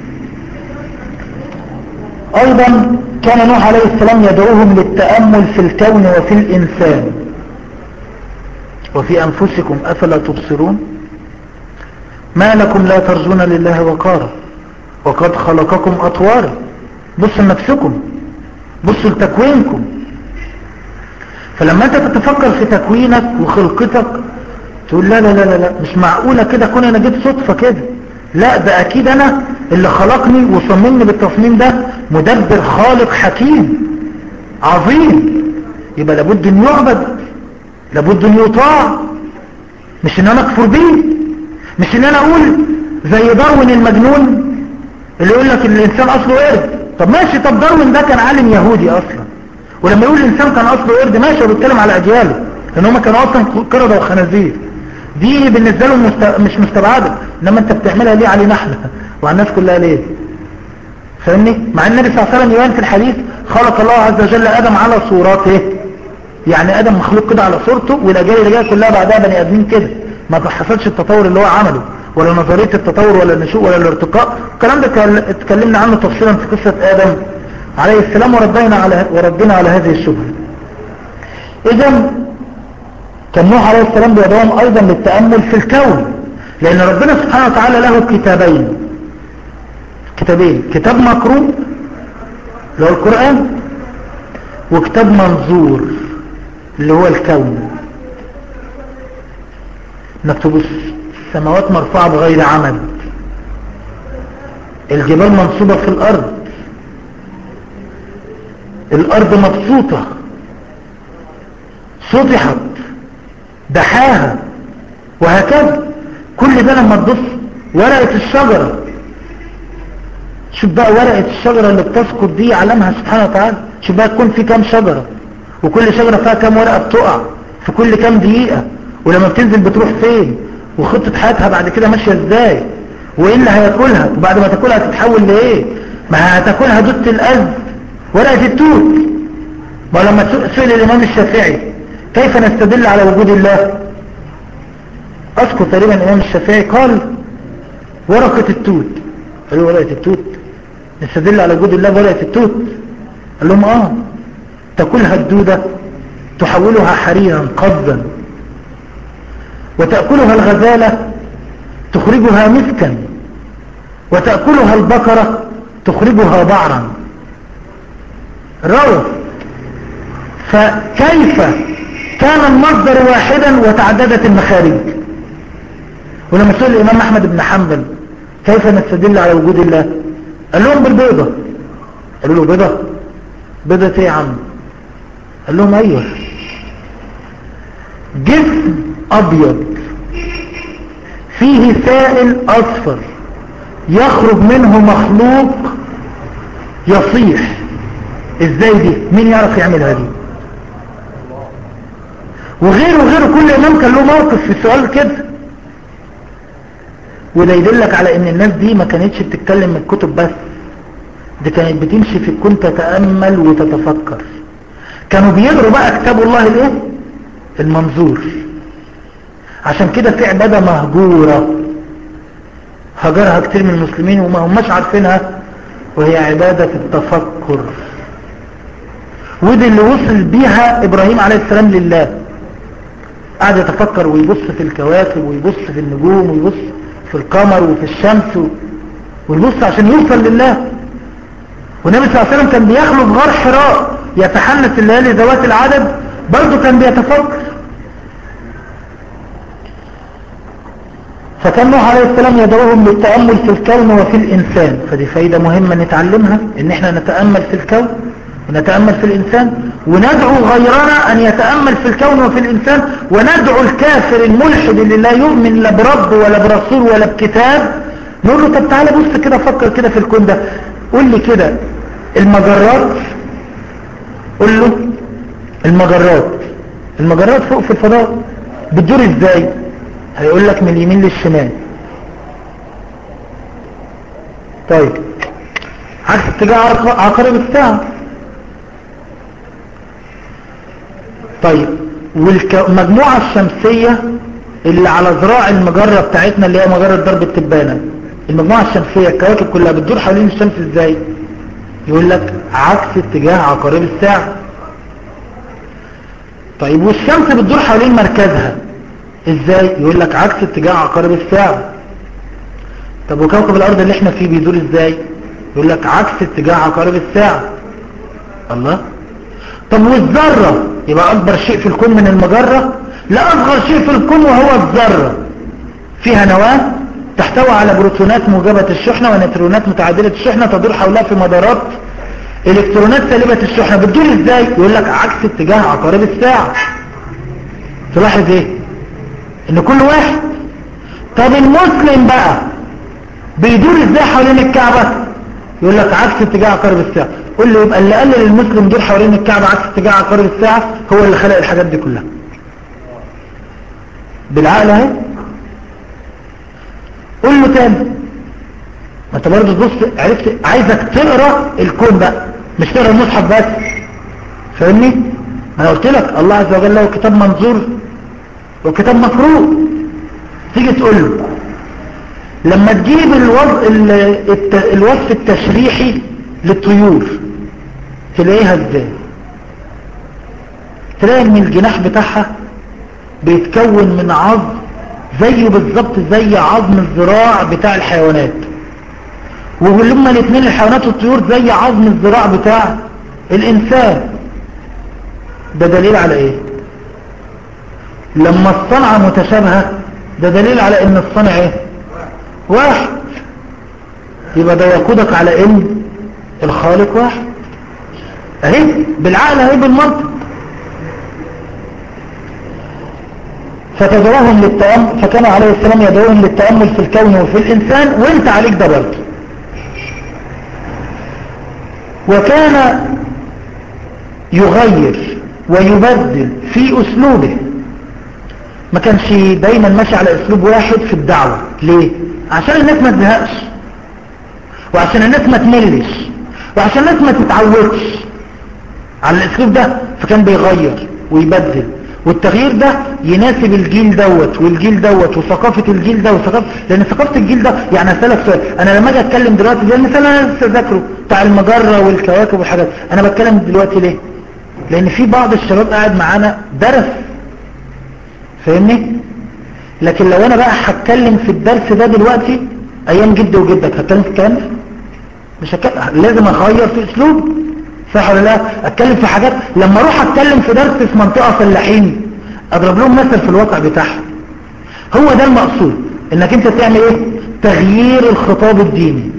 ايضا كان نوح عليه السلام يدعوهم للتأمل في الكون وفي الانسان وفي انفسكم افلا تبصرون ما لكم لا ترجون لله وقارا وقد خلقكم اطوارا بصوا لنفسكم بصوا لتكوينكم فلما انت تتفكر في تكوينك وخلقتك تقول لا لا لا لا مش معقولة كده كون انا جيت صدفة كده لا ده اكيد انا اللي خلقني وصممني بالتصميم ده مدبر خالق حكيم عظيم يبقى لابد ان يعبد لابد ان يطاع مش ان انا اكفر بيه مش ان انا اقول زي داروين المجنون اللي يقول لك ان الانسان اصله قرد طب ماشي طب داروين ده كان عالم يهودي اصلا ولما يقول الانسان كان اصله قرد ماشي هو بيتكلم على اجياله لان هم كانوا اصلا قردة وخنازير دي بالنسبة له مست... مش مستبعدة انما انت بتعملها ليه علينا احنا وعلى الناس كلها ليه فاهمني مع ان النبي صلى الله عليه وسلم يبان في الحديث خلق الله عز وجل ادم على صورته يعني ادم مخلوق كده على صورته والاجيال اللي جايه كلها بعدها بني ادمين كده ما حصلش التطور اللي هو عمله ولا نظريه التطور ولا النشوء ولا الارتقاء الكلام ده اتكلمنا عنه تفصيلا في قصه ادم عليه السلام وردينا على وردنا على هذه الشبهه اذا كان نوح عليه السلام بيدعوهم ايضا للتأمل في الكون لان ربنا سبحانه وتعالى له كتابين كتابين كتاب مقروء اللي هو القرآن وكتاب منظور اللي هو الكون نكتب السماوات مرفوعة بغير عمد الجبال منصوبة في الأرض الأرض مبسوطة سطحت دحاها وهكذا كل ده لما تبص ورقة الشجرة شوف بقى ورقة الشجرة اللي بتسقط دي علمها سبحانه وتعالى شوف بقى تكون في كام شجرة وكل شجرة فيها كام ورقة بتقع في كل كام دقيقة ولما بتنزل بتروح فين وخطة حياتها بعد كده ماشية ازاي وايه اللي هياكلها وبعد ما تاكلها تتحول لايه ما هتاكلها دوت الأز ورقة التوت ما لما سئل الإمام الشافعي كيف نستدل على وجود الله أذكر تقريبا الإمام الشافعي قال ورقة التوت قالوا ورقة التوت نستدل على وجود الله ورقة التوت قال لهم آه تأكلها الدودة تحولها حريرا قبضا وتأكلها الغزالة تخرجها مسكا وتأكلها البقرة تخرجها بعرا روى فكيف كان المصدر واحدا وتعددت المخارج ولما سئل الإمام أحمد بن حنبل كيف نستدل على وجود الله قال لهم بالبيضة قالوا له بيضة بيضة ايه يا عم قال لهم ايوه جسم ابيض فيه سائل اصفر يخرج منه مخلوق يصيح ازاي دي مين يعرف يعملها دي وغيره وغيره كل امام كان له موقف في السؤال كده وده يدلك على ان الناس دي ما كانتش بتتكلم من الكتب بس دي كانت بتمشي في الكون تتأمل وتتفكر كانوا بيقروا بقى كتاب الله الايه المنظور عشان كده في عبادة مهجورة هجرها كتير من المسلمين وما هماش عارفينها وهي عبادة التفكر ودي اللي وصل بيها ابراهيم عليه السلام لله قعد يتفكر ويبص في الكواكب ويبص في النجوم ويبص في القمر وفي الشمس ويبص عشان يوصل لله والنبي صلى الله عليه وسلم كان بيخلو في غار حراء يتحنث الليالي ذوات العدد برضه كان بيتفكر فكان نوح عليه السلام يدعوهم للتأمل في الكون وفي الإنسان فدي فايدة مهمة نتعلمها ان احنا نتأمل في الكون ونتأمل في الإنسان وندعو غيرنا أن يتأمل في الكون وفي الإنسان وندعو الكافر الملحد اللي لا يؤمن لا برب ولا برسول ولا بكتاب نقول له طب تعالى بص كده فكر كده في الكون ده قول لي كده المجرات قول له المجرات المجرات فوق في الفضاء بتدور ازاي هيقول لك من اليمين للشمال طيب عكس اتجاه عقارب الساعة طيب والمجموعة الشمسية اللي على ذراع المجرة بتاعتنا اللي هي مجرة درب التبانة المجموعة الشمسية الكواكب كلها بتدور حوالين الشمس ازاي يقول لك عكس اتجاه عقارب الساعة طيب والشمس بتدور حوالين مركزها ازاي يقول لك عكس اتجاه عقارب الساعة طب وكوكب الارض اللي احنا فيه بيدور ازاي يقول لك عكس اتجاه عقارب الساعة الله طب والذرة يبقى اكبر شيء في الكون من المجرة لا اصغر شيء في الكون وهو الذرة فيها نواة تحتوي على بروتونات موجبة الشحنة ونيوترونات متعادلة الشحنة تدور حولها في مدارات الكترونات سالبة الشحنة بتدور ازاي يقول لك عكس اتجاه عقارب الساعة تلاحظ ايه ان كل واحد طب المسلم بقى بيدور ازاي حوالين الكعبة يقول لك عكس اتجاه عقارب الساعة قول له يبقى اللي قلل المسلم يدور حوالين الكعبة عكس اتجاه عقارب الساعة هو اللي خلق الحاجات دي كلها بالعقل اهي قول له تاني ما انت برضه تبص عرفت عايزك تقرا الكون بقى مش تقرا المصحف بس فاهمني ما انا قلت لك الله عز وجل له كتاب منظور وكتاب مقروء تيجي تقول له لما تجيب الوضع الوصف التشريحي للطيور تلاقيها ازاي تلاقي ان الجناح بتاعها بيتكون من عظم زيه بالظبط زي عظم الذراع بتاع الحيوانات وهما الاثنين الحيوانات والطيور زي عظم الذراع بتاع الانسان ده دليل على ايه لما الصنعة متشابهة ده دليل على ان الصنع ايه واحد يبقى ده يقودك على ان الخالق واحد اهي بالعقل اهي بالمنطق فتدعوهم للتأمل فكان عليه السلام يدعوهم للتأمل في الكون وفي الإنسان وانت عليك ده برضه وكان يغير ويبدل في أسلوبه ما كانش دايما ماشي على أسلوب واحد في الدعوة ليه؟ عشان الناس ما تزهقش وعشان الناس ما تملش وعشان الناس ما تتعودش على الأسلوب ده فكان بيغير ويبدل والتغيير ده يناسب الجيل دوت والجيل دوت وثقافة الجيل ده وثقافة لان ثقافة الجيل ده يعني اسالك سؤال انا لما اجي اتكلم دلوقتي زي المثال انا لسه ذاكره بتاع المجرة والكواكب والحاجات انا بتكلم دلوقتي ليه لان في بعض الشباب قاعد معانا درس فاهمني لكن لو انا بقى هتكلم في الدرس ده دلوقتي ايام جدي وجدك هتكلم في الكلام ده مش هتكلم لازم اغير في اسلوب صح ولا لا اتكلم في حاجات لما اروح اتكلم في درس في منطقة فلاحين اضرب لهم مثل في الواقع بتاعهم هو ده المقصود انك انت تعمل ايه تغيير الخطاب الديني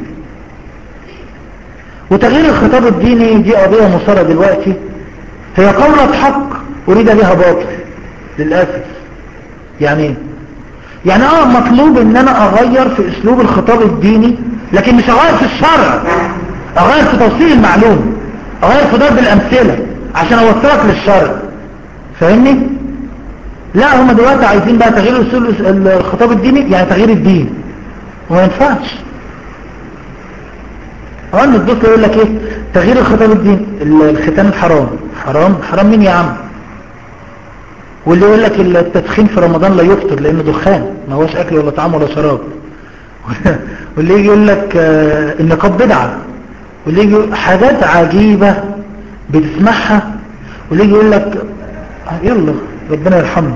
وتغيير الخطاب الديني دي قضية مصارة دلوقتي هي قولة حق اريد بها باطل للأسف يعني ايه يعني اه مطلوب ان انا اغير في اسلوب الخطاب الديني لكن مش اغير في الشرع اغير في توصيل المعلومة اغير في ضرب الامثلة عشان اوصلك للشرع فاهمني لا هم دلوقتي عايزين بقى تغيير اسلوب الخطاب الديني يعني تغيير الدين وما ينفعش اه ان تبص يقول لك ايه تغيير الخطاب الديني الختان حرام حرام حرام مين يا عم واللي يقول لك التدخين في رمضان لا يفطر لانه دخان ما هوش اكل ولا طعام ولا شراب واللي يجي يقول لك آه النقاب بدعه واللي يجي حاجات عجيبه بتسمعها واللي يجي يقول لك يلا ربنا يرحمه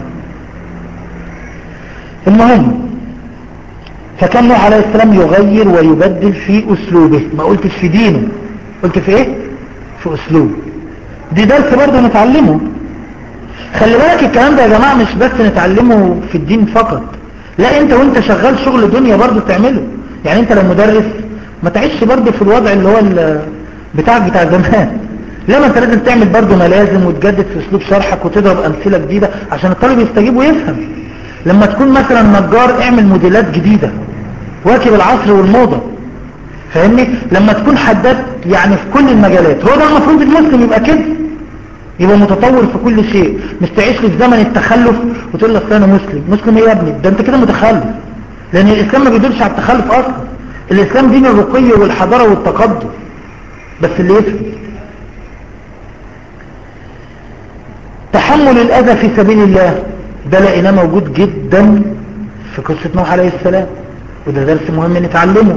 المهم فكان نوح عليه السلام يغير ويبدل في اسلوبه ما قلتش في دينه قلت في ايه في اسلوب دي درس برضه نتعلمه خلي بالك الكلام ده يا جماعة مش بس نتعلمه في الدين فقط لا انت وانت شغال شغل دنيا برضه تعمله يعني انت لو مدرس ما تعيش برضه في الوضع اللي هو بتاعك بتاع زمان لا ما انت لازم تعمل برضه ملازم وتجدد في اسلوب شرحك وتضرب امثله جديده عشان الطالب يستجيب ويفهم لما تكون مثلا نجار اعمل موديلات جديده واكب العصر والموضه فاهمني لما تكون حداد يعني في كل المجالات هو ده المفروض المسلم يبقى كده يبقى متطور في كل شيء مش تعيش في زمن التخلف وتقول لك انا مسلم مسلم ايه يا ابني ده انت كده متخلف لان الاسلام ما بيدلش على التخلف اصلا الاسلام دين الرقي والحضاره والتقدم بس اللي يفهم تحمل الأذى في سبيل الله ده لقيناه موجود جدا في قصة نوح عليه السلام وده درس مهم نتعلمه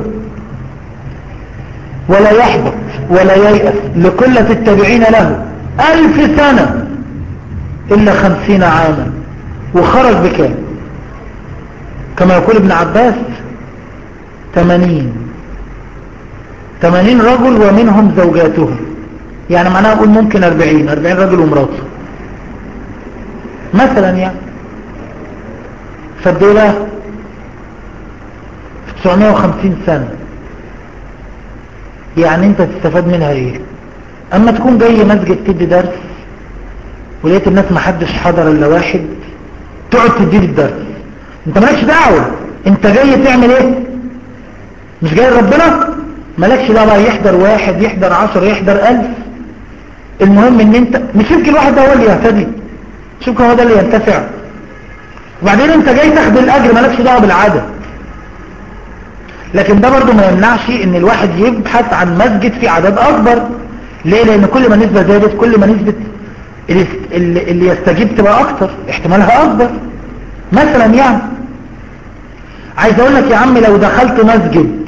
ولا يحبط ولا ييأس لقلة التابعين له ألف سنة إلا خمسين عاما وخرج بكام كما يقول ابن عباس ثمانين ثمانين رجل ومنهم زوجاتهم يعني معناها أقول ممكن أربعين أربعين رجل ومراته مثلا يعني فالدولة 950 سنة يعني انت تستفاد منها ايه اما تكون جاي مسجد تدي درس ولقيت الناس ما حدش حضر الا واحد تقعد تدي الدرس انت مالكش دعوة انت جاي تعمل ايه مش جاي ربنا مالكش دعوة يحضر واحد يحضر عشر يحضر الف المهم ان انت مش يمكن الواحد ده هو اللي يهتدي شوف هو ده اللي ينتفع وبعدين انت جاي تاخد الاجر مالكش دعوه بالعدد لكن ده برضو ما يمنعش ان الواحد يبحث عن مسجد في عدد اكبر ليه لان كل ما نسبة زادت كل ما نسبة اللي يستجيب تبقى اكتر احتمالها اكبر مثلا يعني عايز اقول لك يا عم لو دخلت مسجد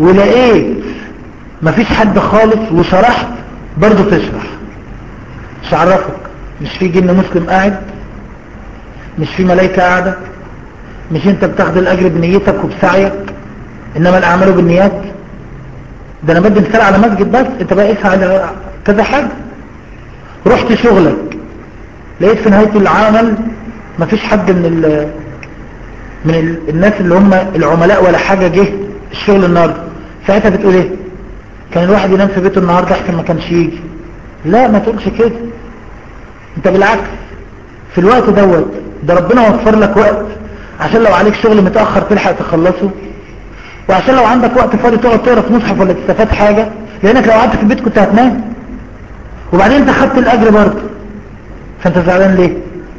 ولقيت مفيش حد خالص وشرحت برضو تشرح مش عرفك مش في جن مسلم قاعد مش في ملائكة قاعدة مش انت بتاخد الاجر بنيتك وبسعيك انما الاعمال بالنيات ده انا بدي مثال على مسجد بس انت بقى اسعى على كذا حاجة رحت شغلك لقيت في نهاية العمل مفيش حد من ال من ال الناس اللي هم العملاء ولا حاجة جه الشغل النهاردة ساعتها بتقول ايه كان الواحد ينام في بيته النهاردة احسن ما كانش يجي لا ما تقولش كده انت بالعكس في الوقت دوت ده ربنا وفر لك وقت عشان لو عليك شغل متأخر تلحق تخلصه وعشان لو عندك وقت فاضي تقعد تقرا في مصحف ولا تستفاد حاجة لانك لو قعدت في البيت كنت هتنام وبعدين انت خدت الاجر برضه فانت زعلان ليه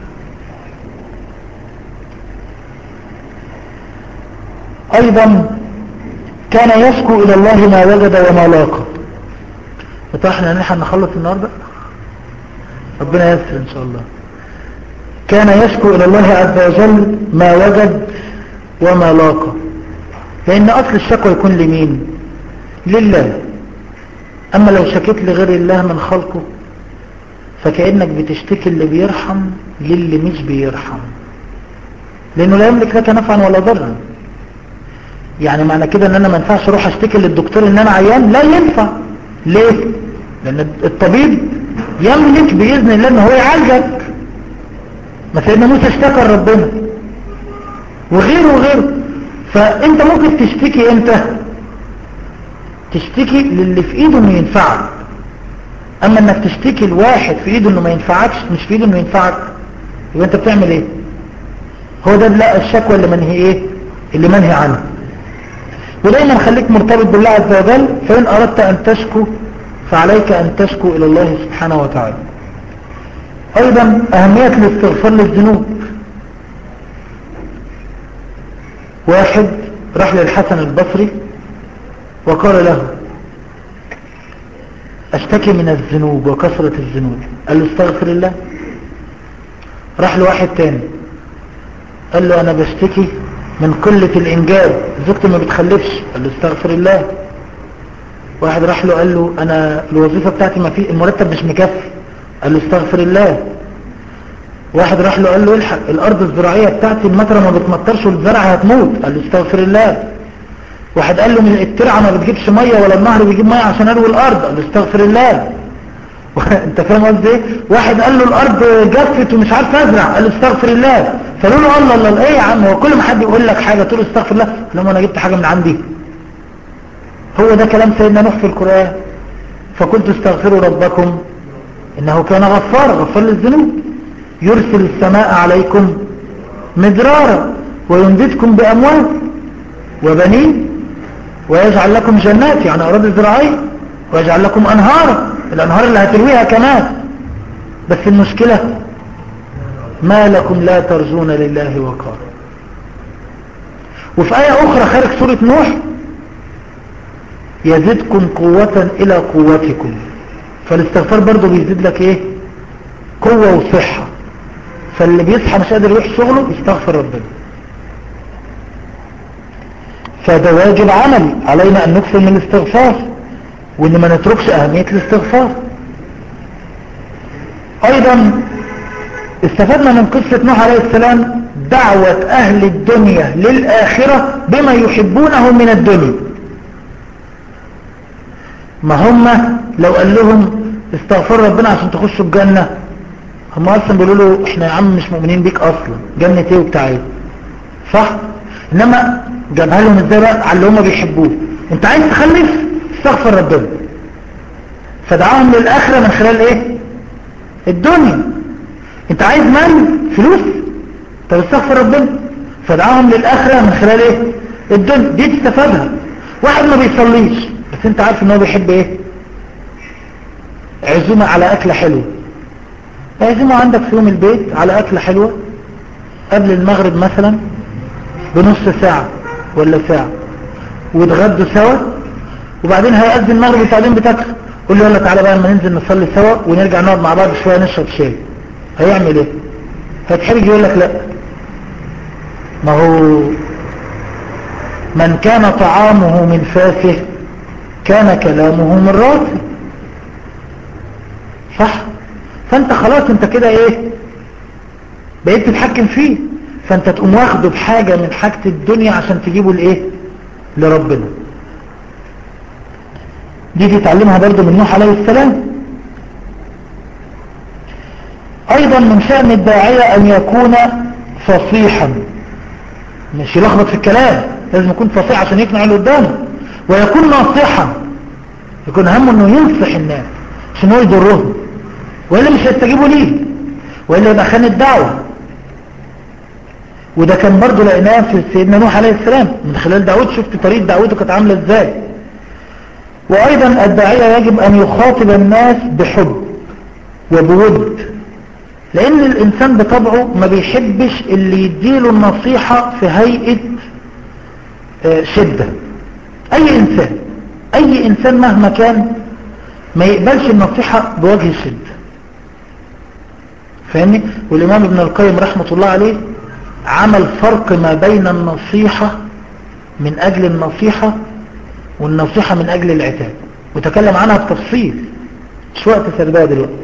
ايضا كان يشكو الى الله ما وجد وما لاقى احنا نحن نخلص النهارده ربنا يسر ان شاء الله كان يشكو الى الله عز وجل ما وجد وما لاقى لان اصل الشكوى يكون لمين لله اما لو شكيت لغير الله من خلقه فكأنك بتشتكي اللي بيرحم للي مش بيرحم لانه لا يملك لك نفعا ولا ضرا يعني معنى كده ان انا ما ينفعش اروح اشتكي للدكتور ان انا عيان لا ينفع ليه لان الطبيب يملك باذن الله ان هو يعالجك ما سيدنا موسى اشتكى لربنا وغيره وغيره فانت ممكن تشتكي امتى تشتكي للي في ايده انه ينفعك اما انك تشتكي لواحد في ايده انه ما ينفعكش مش في ايده انه ينفعك يبقى انت بتعمل ايه هو ده لا الشكوى اللي منهي ايه اللي منهي عنه ودايما خليك مرتبط بالله عز وجل فإن أردت أن تشكو فعليك أن تشكو إلى الله سبحانه وتعالى أيضا أهمية الاستغفار للذنوب واحد راح للحسن البصري وقال له أشتكي من الذنوب وكثرة الذنوب قال له استغفر الله راح لواحد تاني قال له أنا بشتكي من قلة الإنجاب زوجتي ما بتخلفش قال له استغفر الله واحد راح له قال له أنا الوظيفة بتاعتي ما في المرتب مش مكفي قال له استغفر الله واحد راح له قال له الحق الأرض الزراعية بتاعتي المطرة ما بتمطرش والزرع هتموت قال له استغفر الله واحد قال له من الترعة ما بتجيبش مية ولا النهر بيجيب مية عشان اروي الأرض قال له استغفر الله انت فاهم قصدي ايه واحد قال له الارض جفت ومش عارف ازرع قال له استغفر الله فقالوا له الله الله ايه يا عم هو كل ما حد يقول لك حاجه تقول استغفر الله لما انا جبت حاجه من عندي هو ده كلام سيدنا نوح في القران فقلت استغفروا ربكم انه كان غفارا غفار للذنوب يرسل السماء عليكم مدرارا ويمددكم باموال وبنين ويجعل لكم جنات يعني اراضي زراعيه ويجعل لكم انهارا الانهار اللي هترويها كمان بس المشكلة ما لكم لا ترجون لله وقارا وفي آية أخرى خارج سورة نوح يزدكم قوة إلى قوتكم فالاستغفار برضو بيزيد لك إيه قوة وصحة فاللي بيصحى مش قادر يروح شغله يستغفر ربنا فده واجب عملي علينا أن نكثر من الاستغفار وان ما نتركش اهمية الاستغفار ايضا استفدنا من قصة نوح عليه السلام دعوة اهل الدنيا للاخرة بما يحبونه من الدنيا ما هم لو قال لهم استغفروا ربنا عشان تخشوا الجنة هم اصلا بيقولوا له احنا يا عم مش مؤمنين بيك اصلا جنة ايه وبتاع ايه صح انما جابها لهم ازاي بقى على اللي هم بيحبوه انت عايز تخلف استغفر ربنا فدعاهم للآخرة من خلال ايه الدنيا انت عايز مال فلوس طب استغفر ربنا فدعاهم للآخرة من خلال ايه الدنيا دي تستفادها واحد ما بيصليش بس انت عارف ان هو بيحب ايه عزومة على اكلة حلوة عزومة عندك في يوم البيت على اكلة حلوة قبل المغرب مثلا بنص ساعة ولا ساعة وتغدوا سوا وبعدين هيأذن المغرب وبعدين بتاكل قول له يلا تعالى بقى لما ننزل نصلي سوا ونرجع نقعد مع بعض شويه نشرب شاي هيعمل ايه هيتحرج يقول لك لا ما هو من كان طعامه من فاسه كان كلامه من راسه صح فانت خلاص انت كده ايه بقيت تتحكم فيه فانت تقوم واخده بحاجة من حاجة الدنيا عشان تجيبه لايه لربنا دي تتعلمها برضو من نوح عليه السلام ايضا من شأن الداعية ان يكون فصيحا مش يلخبط في الكلام لازم يكون فصيح عشان يقنع اللي قدامه ويكون ناصحا يكون همه انه ينصح الناس عشان هو يضرهم والا مش هيستجيبوا ليه والا يبقى خان الدعوه وده كان برضه لقيناه في سيدنا نوح عليه السلام من خلال داود شفت طريقه دعوته كانت عامله ازاي وايضا الداعيه يجب ان يخاطب الناس بحب وبود لان الانسان بطبعه ما بيحبش اللي يديله النصيحة في هيئة شدة اي انسان اي انسان مهما كان ما يقبلش النصيحة بوجه الشدة فاهمني والامام ابن القيم رحمة الله عليه عمل فرق ما بين النصيحة من اجل النصيحة والنصيحة من اجل العتاب وتكلم عنها بتفصيل مش وقت سردها دلوقتي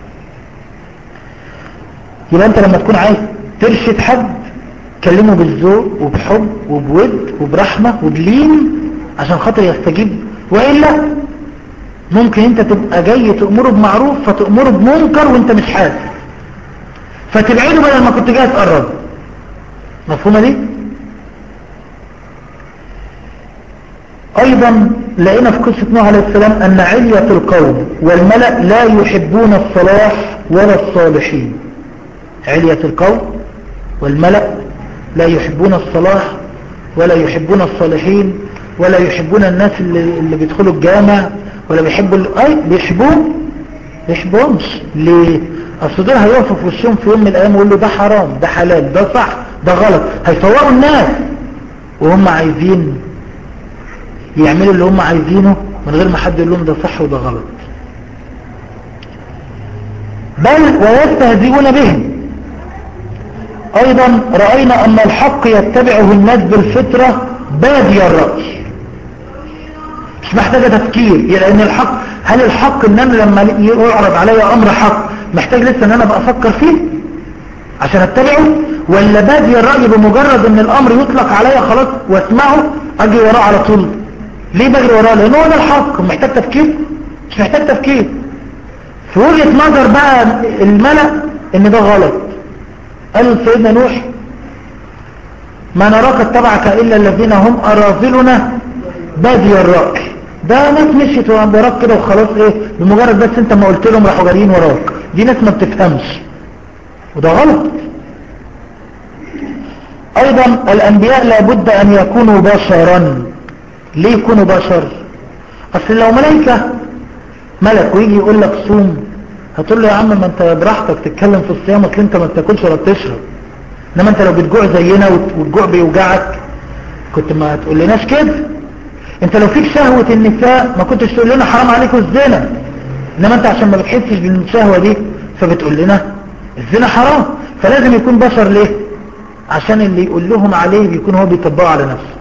يبقى انت لما تكون عايز ترشد حد كلمه بالذوق وبحب وبود وبرحمة وبلين عشان خاطر يستجيب وإلا ممكن انت تبقى جاي تأمره بمعروف فتأمره بمنكر وانت مش حاسس فتبعده بدل ما كنت جاي تقرب مفهومة دي ايضا لقينا في قصة نوح عليه السلام ان علية القوم والملأ لا يحبون الصلاح ولا الصالحين علية القوم والملأ لا يحبون الصلاح ولا يحبون الصالحين ولا يحبون الناس اللي, اللي بيدخلوا الجامع ولا بيحبوا اي بيحبون بيحبونش ليه اصل دول هيقفوا في وشهم في يوم من الايام ويقولوا ده حرام ده حلال ده صح ده غلط هيصوروا الناس وهم عايزين يعملوا اللي هم عايزينه من غير ما حد يقول لهم ده صح وده غلط بل ويستهزئون بهم ايضا رأينا ان الحق يتبعه الناس بالفطرة بادي الرأي مش محتاجة تفكير لان الحق هل الحق ان انا لما يعرض علي امر حق محتاج لسه ان انا بقى افكر فيه عشان اتبعه ولا بادي الرأي بمجرد ان الامر يطلق عليا خلاص واسمعه اجي وراه على طول ليه بجري وراه لان هو ده الحق محتاج تفكير مش محتاج تفكير في وجهة نظر بقى الملأ ان ده غلط قالوا سيدنا نوح ما نراك اتبعك الا الذين هم اراذلنا بادي الرأي ده ناس مشيت وراك كده وخلاص ايه بمجرد بس انت ما قلت لهم راحوا جاريين وراك دي ناس ما بتفهمش وده غلط ايضا الانبياء لابد ان يكونوا بشرا ليه يكونوا بشر اصل لو ملائكة ملك ويجي يقول لك صوم هتقول له يا عم ما انت براحتك تتكلم في الصيام اصل انت ما بتاكلش ولا بتشرب انما انت لو بتجوع زينا والجوع بيوجعك كنت ما تقول لناش كده انت لو فيك شهوة النساء ما كنتش تقول لنا حرام عليكم الزنا انما انت عشان ما بتحسش بالشهوة دي فبتقول لنا الزنا حرام فلازم يكون بشر ليه عشان اللي يقول لهم عليه بيكون هو بيطبقه على نفسه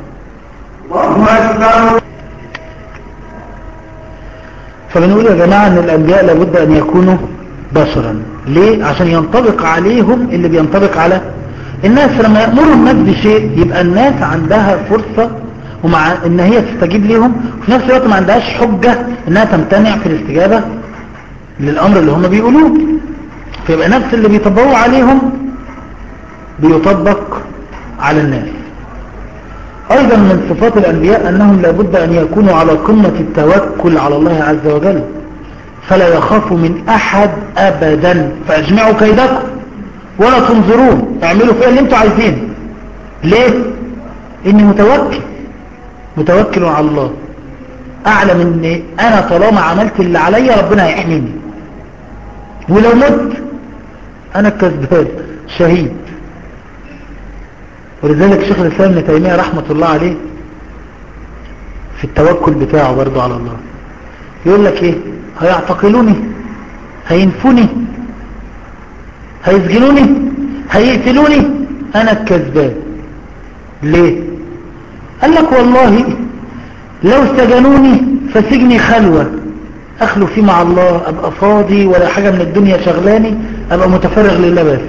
فبنقول يا جماعة ان الانبياء لابد ان يكونوا بشرا ليه عشان ينطبق عليهم اللي بينطبق على الناس لما يأمروا الناس بشيء يبقى الناس عندها فرصة ومع ان هي تستجيب ليهم وفي نفس الوقت ما عندهاش حجة انها تمتنع في الاستجابة للامر اللي هم بيقولوه فيبقى نفس اللي بيطبقوه عليهم بيطبق على الناس ايضا من صفات الانبياء انهم لابد ان يكونوا على قمة التوكل على الله عز وجل فلا يخافوا من احد ابدا فاجمعوا كيدكم ولا تنظرون اعملوا فيها اللي انتوا عايزينه ليه اني متوكل متوكل على الله اعلم ان انا طالما عملت اللي عليا ربنا هيحميني ولو مت انا الكذبان شهيد ولذلك شيخ الاسلام ابن تيميه رحمه الله عليه في التوكل بتاعه برضه على الله يقول لك ايه هيعتقلوني هينفوني هيسجنوني هيقتلوني انا الكذبان ليه قال لك والله لو سجنوني فسجني خلوة اخلو فيه مع الله ابقى فاضي ولا حاجة من الدنيا شغلاني ابقى متفرغ لله بس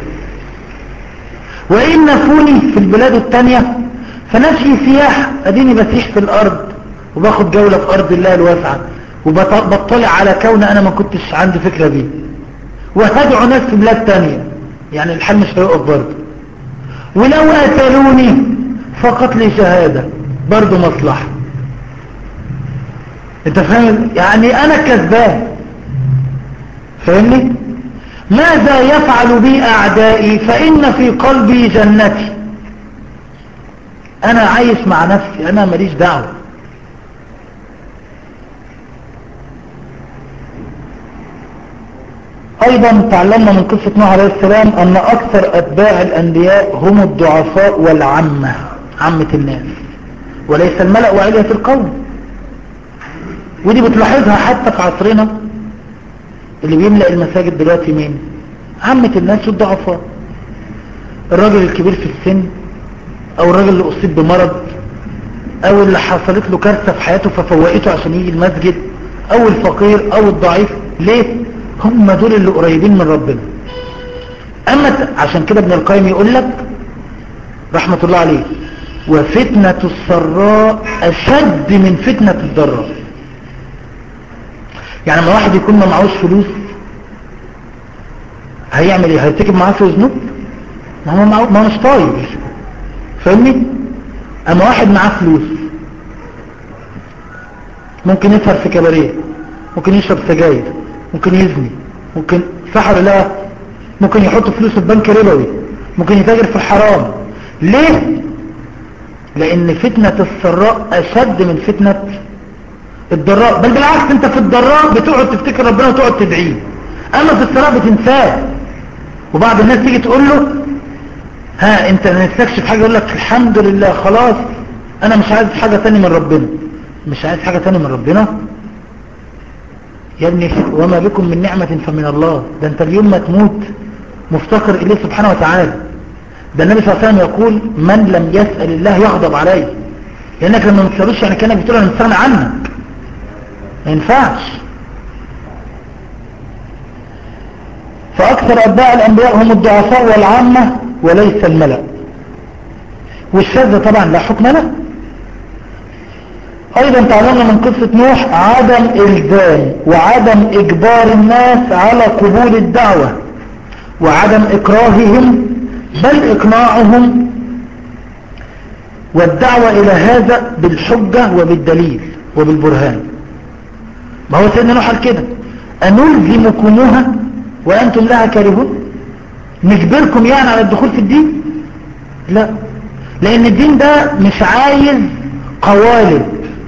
وإن نفوني في البلاد التانية فنفسي سياح اديني بسيح في الارض وباخد جولة في ارض الله الواسعة وبطلع على كون انا ما كنتش عندي فكرة بيه وهدعو ناس في بلاد تانية يعني الحال مش هيقف برضه ولو قتلوني فقط لي شهادة برضه مصلحة انت فاهم يعني انا كذبان فاهمني ماذا يفعل بي اعدائي فان في قلبي جنتي انا عايش مع نفسي انا ماليش دعوه ايضا تعلمنا من قصة نوح عليه السلام ان اكثر اتباع الانبياء هم الضعفاء والعامة عامة الناس وليس الملأ وعلية القوم ودي بتلاحظها حتى في عصرنا اللي بيملأ المساجد دلوقتي مين عامة الناس والضعفاء الراجل الكبير في السن او الراجل اللي اصيب بمرض او اللي حصلت له كارثة في حياته ففوقته عشان يجي المسجد او الفقير او الضعيف ليه هم دول اللي قريبين من ربنا اما عشان كده ابن القيم يقول لك رحمة الله عليه وفتنة السراء اشد من فتنة الضراء يعني لما واحد يكون ما معهوش فلوس هيعمل ايه هيرتكب معاه في ذنوب ما هو معه ما هو مش طايب فاهمني اما واحد معاه فلوس ممكن يسهر في كباريه ممكن يشرب سجاير ممكن يزني ممكن سحر لا ممكن يحط فلوس في بنك ربوي ممكن يتاجر في الحرام ليه لان فتنة السراء اشد من فتنة الضراء بل بالعكس انت في الضراء بتقعد تفتكر ربنا وتقعد تدعيه اما في السراء بتنساه وبعض الناس تيجي تقول له ها انت نفسكش في حاجة يقول لك الحمد لله خلاص انا مش عايز حاجة تاني من ربنا مش عايز حاجة تاني من ربنا يا ابني وما بكم من نعمة فمن الله ده انت اليوم ما تموت مفتقر اليه سبحانه وتعالى ده النبي صلى الله عليه وسلم يقول من لم يسأل الله يغضب عليه لانك لما ما تسألوش يعني كانك بتقول انا مستغنى عنك ما ينفعش فاكثر اتباع الانبياء هم الضعفاء والعامة وليس الملأ والشاذ طبعا لا حكم له ايضا تعلمنا من قصة نوح عدم الزام وعدم اجبار الناس على قبول الدعوة وعدم اكراههم بل اقناعهم والدعوة الى هذا بالحجة وبالدليل وبالبرهان ما هو سيدنا نوح قال كده انلزمكموها وانتم لها كارهون نجبركم يعني على الدخول في الدين لا لان الدين ده مش عايز قوالب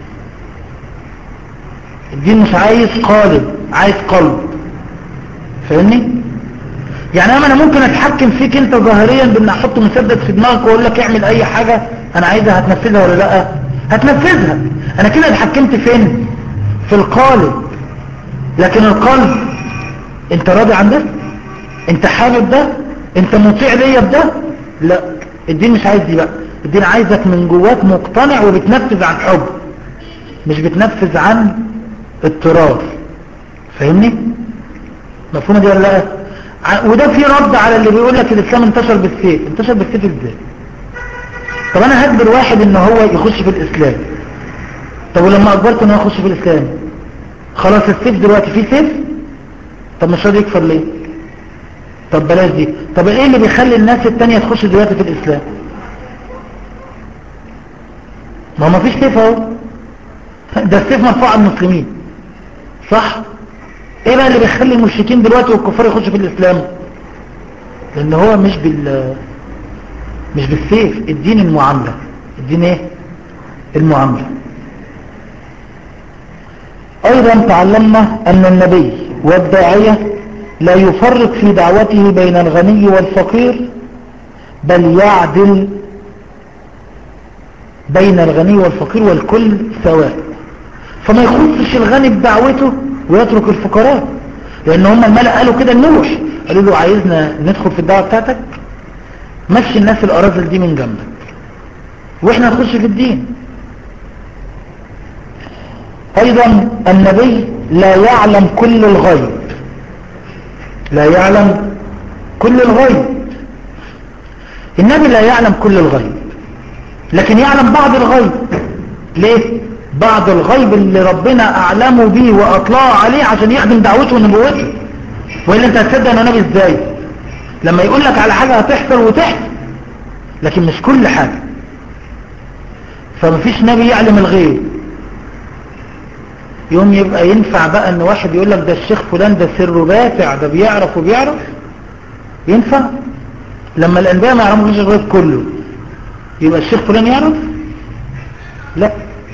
الدين مش عايز قالب عايز قلب فاهمني يعني انا ممكن اتحكم فيك انت ظاهريا بان احط مسدس في دماغك واقول لك اعمل اي حاجة انا عايزها هتنفذها ولا لا هتنفذها انا كده اتحكمت فين في القالب لكن القلب انت راضي عن ده انت حابب ده انت مطيع ليا بده لا الدين مش عايز دي بقى الدين عايزك من جواك مقتنع وبتنفذ عن حب مش بتنفذ عن اضطرار فاهمني مفهومه دي ولا لا وده في رد على اللي بيقول لك الاسلام انتشر بالسيف انتشر بالسيف ازاي طب انا هجبر واحد ان هو يخش في الاسلام طب ولما اجبرته ان هو يخش في الاسلام خلاص السيف دلوقتي فيه سيف طب مش راضي يكفر ليه طب بلاش دي طب ايه اللي بيخلي الناس التانية تخش دلوقتي في الاسلام ما هو مفيش سيف اهو ده السيف مرفوع على المسلمين صح ايه بقى اللي بيخلي المشركين دلوقتي والكفار يخشوا في الاسلام لان هو مش بال مش بالسيف الدين المعاملة الدين ايه المعاملة ايضا تعلمنا ان النبي والداعية لا يفرق في دعوته بين الغني والفقير بل يعدل بين الغني والفقير والكل سواء فما يخصش الغني بدعوته ويترك الفقراء لان هم الملأ قالوا كده لنوح قالوا له عايزنا ندخل في الدعوة بتاعتك مشي الناس الأراذل دي من جنبك واحنا نخش في الدين ايضا النبي لا يعلم كل الغيب لا يعلم كل الغيب النبي لا يعلم كل الغيب لكن يعلم بعض الغيب ليه بعض الغيب اللي ربنا اعلمه به واطلعه عليه عشان يخدم دعوته ونبوته وإلا انت هتصدق انه نبي ازاي لما يقول لك على حاجة هتحصل وتحصل لكن مش كل حاجة فمفيش نبي يعلم الغيب يوم يبقى ينفع بقى ان واحد يقول لك ده الشيخ فلان ده سره باتع ده بيعرف وبيعرف ينفع لما الانبياء ما يعرفوش الغيب كله يبقى الشيخ فلان يعرف لا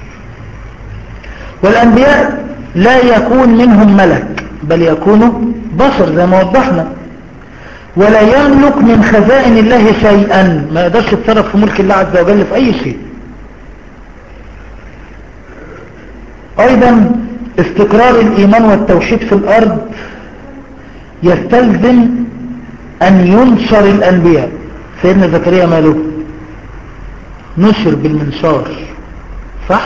والانبياء لا يكون منهم ملك بل يكونوا بشر زي ما وضحنا ولا يملك من خزائن الله شيئا ما يقدرش يتصرف في ملك الله عز وجل في اي شيء ايضا استقرار الايمان والتوحيد في الارض يستلزم ان ينشر الانبياء سيدنا زكريا ماله نشر بالمنشار صح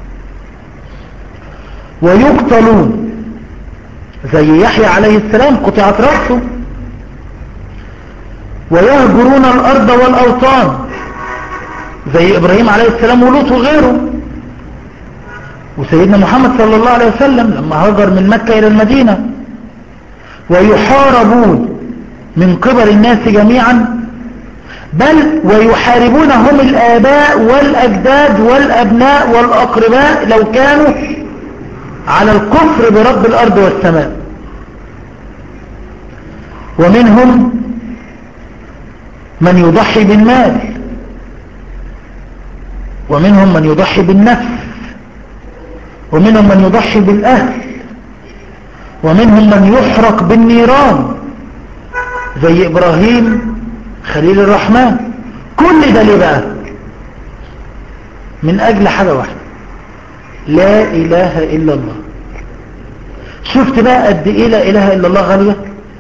ويقتلون زي يحيى عليه السلام قطعت رأسه ويهجرون الأرض والأوطان زي إبراهيم عليه السلام ولوط وغيره وسيدنا محمد صلى الله عليه وسلم لما هاجر من مكة إلى المدينة ويحاربون من قبل الناس جميعا بل ويحاربون هم الآباء والأجداد والأبناء والأقرباء لو كانوا على الكفر برب الأرض والسماء ومنهم من يضحي بالمال ومنهم من يضحي بالنفس ومنهم من يضحي بالأهل ومنهم من يحرق بالنيران زي إبراهيم خليل الرحمن كل ده ليه بقى من أجل حاجة واحدة لا إله إلا الله شفت بقى قد إيه لا إله إلا الله غالية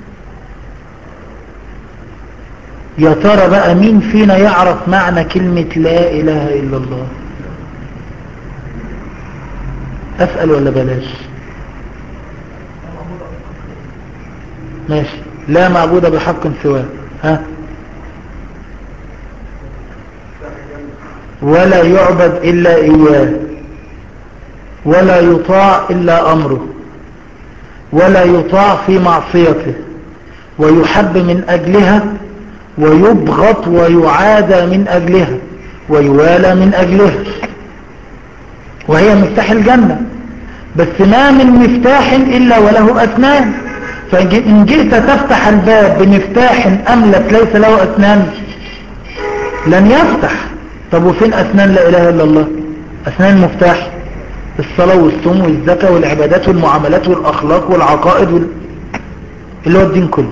يا ترى بقى مين فينا يعرف معنى كلمة لا إله إلا الله أسأل ولا بلاش ماشي لا معبود بحق سواه ها ولا يعبد إلا إياه ولا يطاع إلا أمره ولا يطاع في معصيته ويحب من أجلها ويبغض ويعادى من أجلها ويوالى من أجلها وهي مفتاح الجنة بس ما من مفتاح إلا وله أسنان فإن جئت تفتح الباب بمفتاح أملك ليس له أسنان لن يفتح طب وفين أسنان لا إله إلا الله أسنان المفتاح الصلاة والصوم والزكاة والعبادات والمعاملات والأخلاق والعقائد وال... اللي هو الدين كله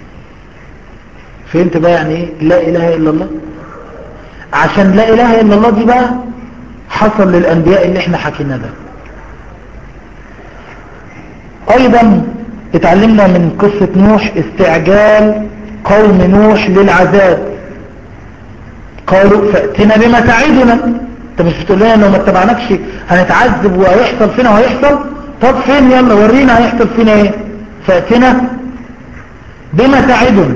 فهمت بقى يعني ايه لا إله إلا الله عشان لا إله إلا الله دي بقى حصل للأنبياء اللي احنا حكينا ده أيضا اتعلمنا من قصة نوح استعجال قوم نوح للعذاب قالوا فأتنا بما تعيدنا انت مش بتقول لنا لو ما اتبعناكش هنتعذب وهيحصل فينا وهيحصل طب فين يلا ورينا هيحصل فينا ايه فأتنا بما تعدنا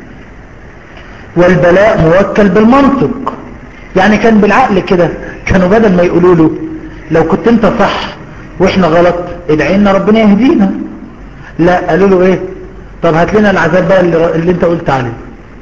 والبلاء موكل بالمنطق يعني كان بالعقل كده كانوا بدل ما يقولوا له لو كنت انت صح واحنا غلط ادعي لنا ربنا يهدينا لا قالوا له ايه طب هات لنا العذاب بقى اللي, اللي انت قلت عليه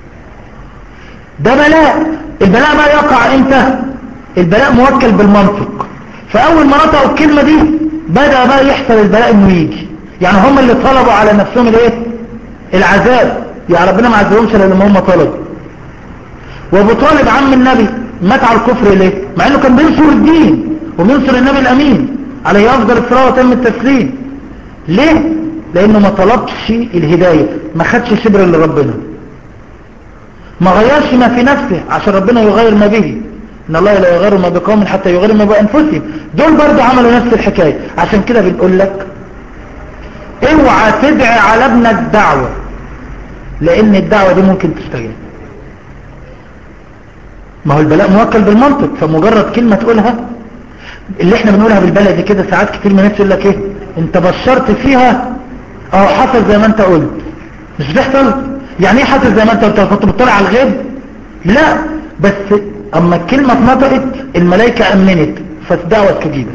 ده بلاء البلاء بقى يقع امتى البلاء موكل بالمنطق فاول ما نطقوا الكلمة دي بدأ بقى يحصل البلاء انه يجي يعني هم اللي طلبوا على نفسهم الايه العذاب يا ربنا ما عذبهمش لما هم طلبوا وابو طالب عم النبي مات على الكفر ليه مع انه كان بينصر الدين وبينصر النبي الامين عليه افضل الصلاه وتم التسليم ليه لانه ما طلبش الهدايه ما خدش شبر لربنا ما غيرش ما في نفسه عشان ربنا يغير ما به ان الله لا يغير ما بقوم حتى يغير ما بانفسهم دول برضه عملوا نفس الحكايه عشان كده بنقول لك اوعى تدعي على ابنك دعوه لان الدعوه دي ممكن تستجيب ما هو البلاء موكل بالمنطق فمجرد كلمة تقولها اللي احنا بنقولها بالبلد كده ساعات كتير من الناس يقول لك ايه انت بشرت فيها اه حصل زي ما انت قلت مش بيحصل يعني ايه حصل زي ما انت قلت كنت بتطلع على الغيب لا بس اما الكلمة اتنطقت الملائكة امنت فالدعوة استجيبت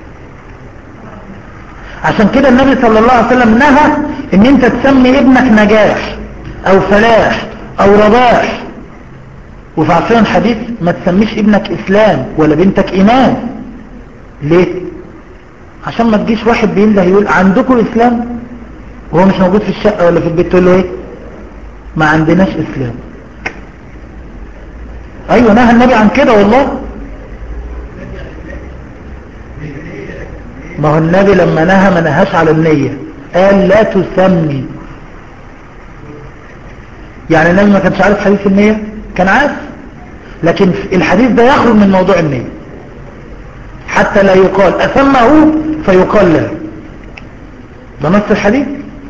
عشان كده النبي صلى الله عليه وسلم نهى ان انت تسمي ابنك نجاح او فلاح او رباح وفي عصرنا الحديث ما تسميش ابنك اسلام ولا بنتك ايمان ليه عشان ما تجيش واحد بينده يقول عندكم اسلام وهو مش موجود في الشقة ولا في البيت تقول له ايه ما عندناش اسلام ايوه نهى النبي عن كده والله ما هو النبي لما نهى ما نهاش على النية قال لا تسمي يعني النبي ما كانش عارف حديث النية كان عارف لكن الحديث ده يخرج من موضوع النية حتى لا يقال أسمه فيقال لا ده نص الحديث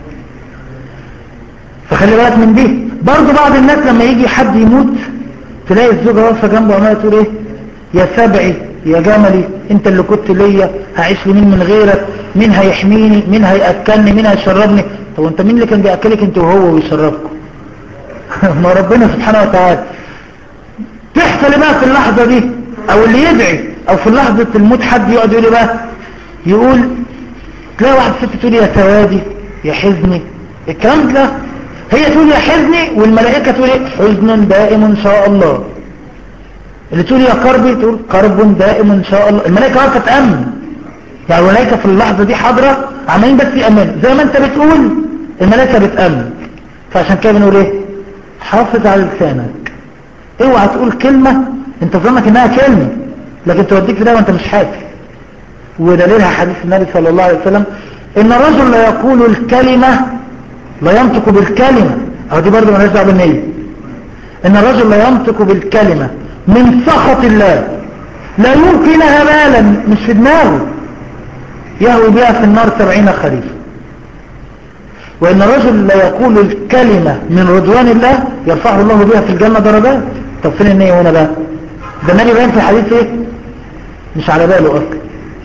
فخلي بالك من دي برضو بعض الناس لما يجي حد يموت تلاقي الزوجة واقفة جنبه عمالة تقول ايه يا سبعي يا جملي انت اللي كنت ليا هعيش لمين من غيرك مين هيحميني مين هيأكلني مين هيشربني طب انت مين اللي كان بيأكلك انت وهو ويشربكم ما ربنا سبحانه وتعالى تحصل بقى في اللحظة دي او اللي يدعي او في لحظة الموت حد يقعد يقول بقى يقول تلاقي واحد ست تقول يا سوادي يا حزني الكلام ده هي تقول يا حزني والملائكة تقول ايه حزن دائم ان شاء الله اللي تقول يا كربي تقول كرب دائم ان شاء الله الملائكة واقفة تأمن يعني الملائكة في اللحظة دي حاضرة عمالين بس يأمن زي ما انت بتقول الملائكة بتأمن فعشان كده بنقول ايه حافظ على لسانك اوعى تقول كلمة انت ظنك انها كلمة لكن توديك في ده وانت مش حاسس ودليلها حديث النبي صلى الله عليه وسلم ان الرجل لا يقول الكلمة لا ينطق بالكلمة او دي برضه مالهاش دعوه بالنية ان الرجل لا ينطق بالكلمة من سخط الله لا يلقي لها بالا مش في دماغه يهوي بها في النار سبعين خريفا وإن الرجل لا يقول الكلمة من رضوان الله يرفعه الله بها في الجنة درجات طب فين النية هنا بقى ده النبي بيان في الحديث ايه مش على باله اصلا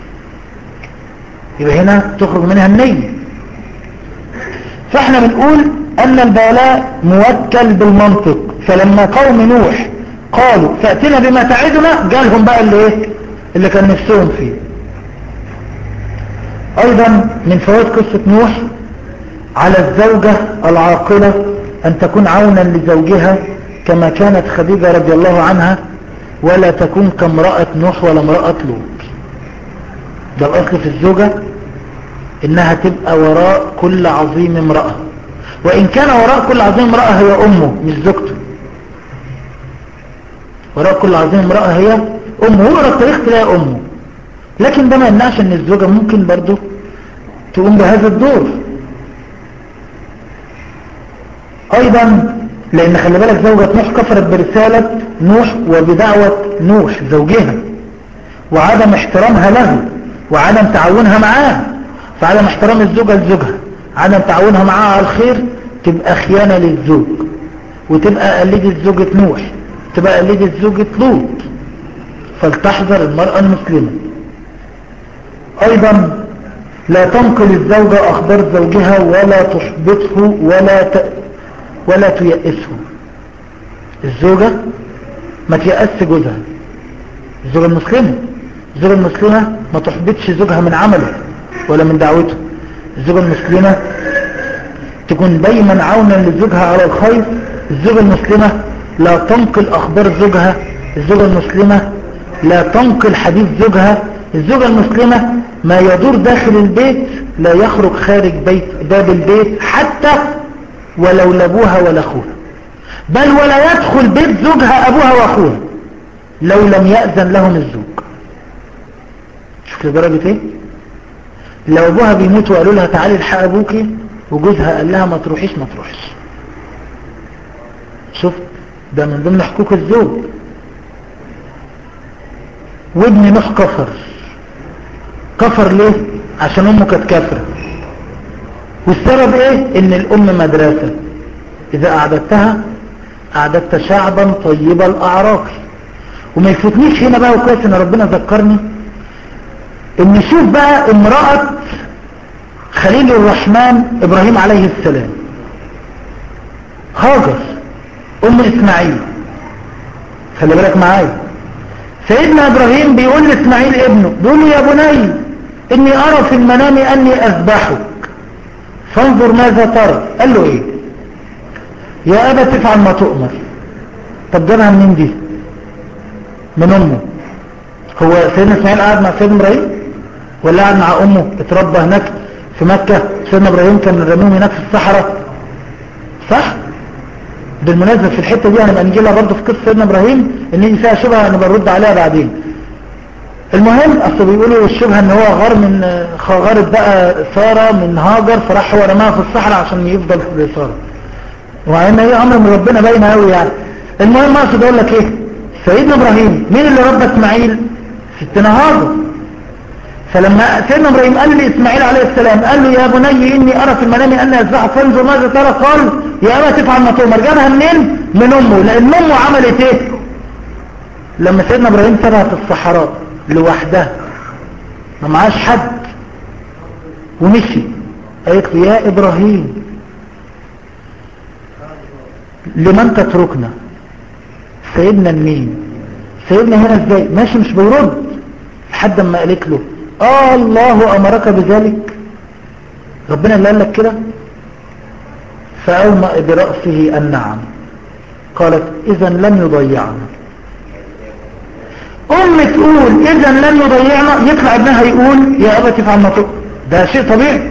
يبقى هنا تخرج منها النية فاحنا بنقول ان البلاء موكل بالمنطق فلما قوم نوح قالوا فأتنا بما تعدنا جالهم بقى اللي ايه اللي كان نفسهم فيه ايضا من فوائد قصة نوح على الزوجة العاقلة أن تكون عونا لزوجها كما كانت خديجة رضي الله عنها ولا تكون كامرأة نوح ولا امرأة لوط ده الأصل في الزوجة إنها تبقى وراء كل عظيم امرأة وإن كان وراء كل عظيم امرأة هي أمه مش زوجته وراء كل عظيم امرأة هي أمه هو التاريخ تلاقي أمه لكن ده ما يمنعش ان الزوجة ممكن برضو تقوم بهذا الدور ايضا لان خلي بالك زوجة نوح كفرت برسالة نوح وبدعوة نوح زوجها وعدم احترامها له وعدم تعاونها معاه فعدم احترام الزوجة لزوجها عدم تعاونها معاه على الخير تبقى خيانة للزوج وتبقى قلدة زوجة نوح تبقى قلدة زوجة لوط فلتحذر المرأة المسلمة ايضا لا تنقل الزوجة اخبار زوجها ولا تحبطه ولا ت... ولا تيأسه الزوجة ما تيأس جوزها الزوجة المسلمة الزوجة المسلمة ما تحبطش زوجها من عمله ولا من دعوته الزوجة المسلمة تكون دايما عونا لزوجها على الخير الزوجة المسلمة لا تنقل اخبار زوجها الزوجة المسلمة لا تنقل حديث زوجها الزوجة المسلمة ما يدور داخل البيت لا يخرج خارج بيت باب البيت حتى ولو لابوها ولا اخوها بل ولا يدخل بيت زوجها ابوها واخوها لو لم يأذن لهم الزوج شوف لدرجة ايه لو ابوها بيموت وقالوا لها تعالي الحق ابوكي وجوزها قال لها ما تروحيش ما تروحيش شفت ده من ضمن حقوق الزوج وابن نوح كفر كفر ليه عشان امه كانت كافره والسبب ايه ان الام مدرسة اذا اعددتها اعددت شعبا طيب الاعراق وما يفوتنيش هنا بقى وكويس ان ربنا ذكرني ان شوف بقى امرأة خليل الرحمن ابراهيم عليه السلام هاجر ام اسماعيل خلي بالك معايا سيدنا ابراهيم بيقول لاسماعيل ابنه بيقول له يا بني اني ارى في المنام اني اذبحك فانظر ماذا ترى قال له ايه يا ابا تفعل ما تؤمر طب جابها منين دي من امه هو سيدنا اسماعيل قاعد مع سيدنا ابراهيم ولا قاعد مع امه اتربى هناك في مكة سيدنا ابراهيم كان رميهم هناك في الصحراء صح بالمناسبة في الحتة دي هنبقى نجي لها برضه في قصة سيدنا ابراهيم ان دي فيها شبهة هنبقى نرد عليها بعدين المهم اصل بيقولوا الشبهة ان هو غار من غارت بقى سارة من هاجر فراح هو رماها في الصحراء عشان يفضل في سارة ومع ان هي امر من ربنا باينه قوي يعني المهم اقصد اقول لك ايه سيدنا ابراهيم مين اللي ربى اسماعيل ستنا هاجر فلما سيدنا ابراهيم قال لاسماعيل عليه السلام قال له يا بني اني ارى في المنام اني اذبحك فانظر ماذا ترى قال يا ابا تفعل ما تؤمر جابها منين من امه لان امه عملت ايه لما سيدنا ابراهيم سابها في الصحراء لوحدها ما معاش حد ومشي قالت له يا ابراهيم لمن تتركنا سيدنا مين سيدنا هنا ازاي ماشي مش بيرد لحد ما قالت له آه الله أمرك بذلك ربنا اللي قال لك كده فأومأ برأسه النعم قالت إذا لم يضيعنا أم تقول إذا لم يضيعنا يطلع ابنها يقول يا أبا تفعل ما تقول ده شيء طبيعي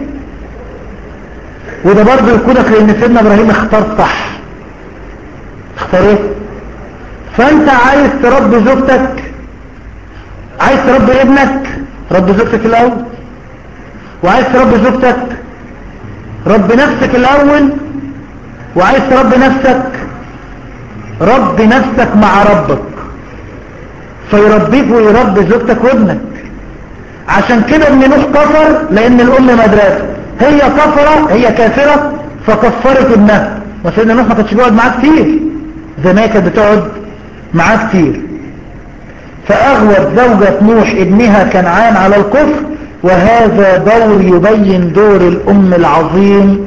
وده برضه يكونك لأن سيدنا إبراهيم اختار صح اختار ايه فأنت عايز تربي زوجتك عايز تربي ابنك ربي زوجتك الأول وعايز تربي زوجتك ربي نفسك الأول وعايز تربي نفسك ربي نفسك مع ربك فيربيك ويربي زوجتك وابنك عشان كده ابن نوح كفر لان الام مدرسة هي كفرة هي كافرة فكفرت ابنها وسيدنا نوح ما كانتش بيقعد معاه كتير زي ما هي كانت بتقعد معاه كتير فأغوت زوجة نوح ابنها كنعان على الكفر وهذا دور يبين دور الأم العظيم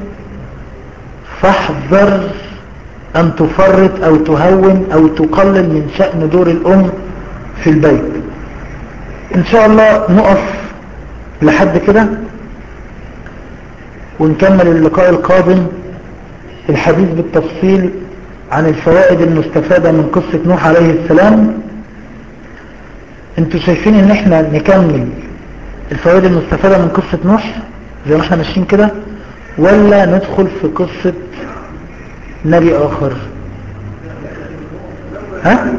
فاحذر أن تفرط أو تهون أو تقلل من شأن دور الأم في البيت إن شاء الله نقف لحد كده ونكمل اللقاء القادم الحديث بالتفصيل عن الفوائد المستفادة من قصة نوح عليه السلام انتوا شايفين ان احنا نكمل الفوائد المستفادة من قصة نوح زي ما احنا ماشيين كده ولا ندخل في قصة نبي اخر ها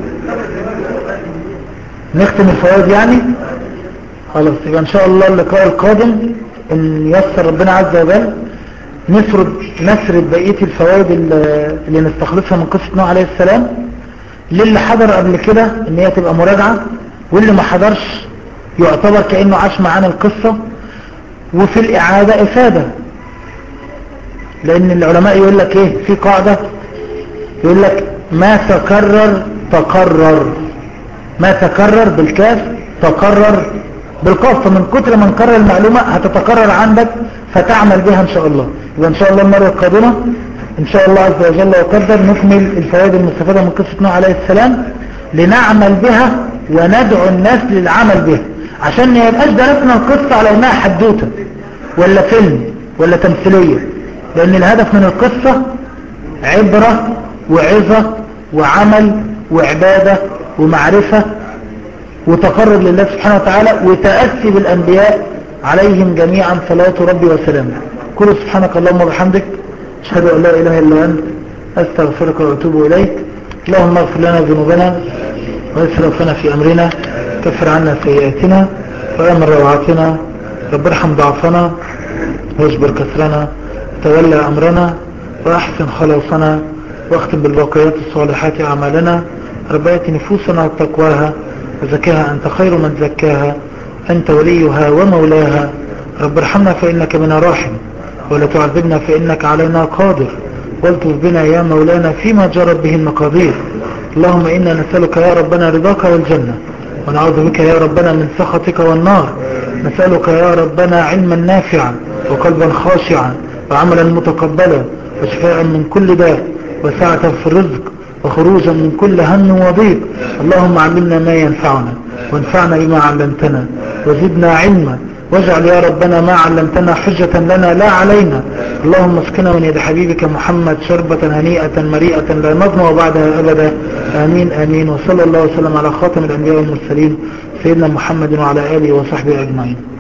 نختم الفوائد يعني خلاص يبقى ان شاء الله اللقاء القادم ان يسر ربنا عز وجل نسرد نسرد بقية الفوائد اللي نستخلصها من قصة نوح عليه السلام للي حضر قبل كده ان هي تبقى مراجعة واللي ما حضرش يعتبر كأنه عاش معانا القصة وفي الإعادة إفادة لأن العلماء يقول لك إيه في قاعدة يقول لك ما تكرر تقرر ما تكرر بالكاف تقرر بالقاف فمن كتر ما نكرر المعلومة هتتكرر عندك فتعمل بها إن شاء الله يبقى إن شاء الله المرة القادمة إن شاء الله عز وجل وقدر نكمل الفوائد المستفادة من قصة نوح عليه السلام لنعمل بها وندعو الناس للعمل بها عشان ما يبقاش درسنا القصة على انها حدوتة ولا فيلم ولا تمثيلية لان الهدف من القصة عبرة وعظة وعمل وعبادة ومعرفة وتقرب لله سبحانه وتعالى وتأسي بالأنبياء عليهم جميعا صلاة ربي وسلامه كل سبحانك اللهم وبحمدك أشهد أن لا إله إلا أنت أستغفرك وأتوب إليك اللهم اغفر لنا ذنوبنا واسرفنا في أمرنا كفر عنا سيئاتنا وأمن روعاتنا رب ارحم ضعفنا واجبر كسرنا تولى أمرنا وأحسن خلاصنا واختم بالباقيات الصالحات أعمالنا ربيت نفوسنا وتقواها وزكاها أنت خير من زكاها أنت وليها ومولاها رب ارحمنا فإنك بنا راحم ولا تعذبنا فإنك علينا قادر والطف بنا يا مولانا فيما جرت به المقادير اللهم إنا نسألك يا ربنا رضاك والجنة ونعوذ بك يا ربنا من سخطك والنار نسألك يا ربنا علما نافعا وقلبا خاشعا وعملا متقبلا وشفاء من كل داء وسعة في الرزق وخروجا من كل هم وضيق اللهم علمنا ما ينفعنا وانفعنا بما علمتنا وزدنا علما واجعل يا ربنا ما علمتنا حجة لنا لا علينا اللهم اسقنا من يد حبيبك محمد شربة هنيئة مريئة لا نظمى بعدها أبدا آمين آمين وصلى الله وسلم على خاتم الأنبياء والمرسلين سيدنا محمد وعلى آله وصحبه أجمعين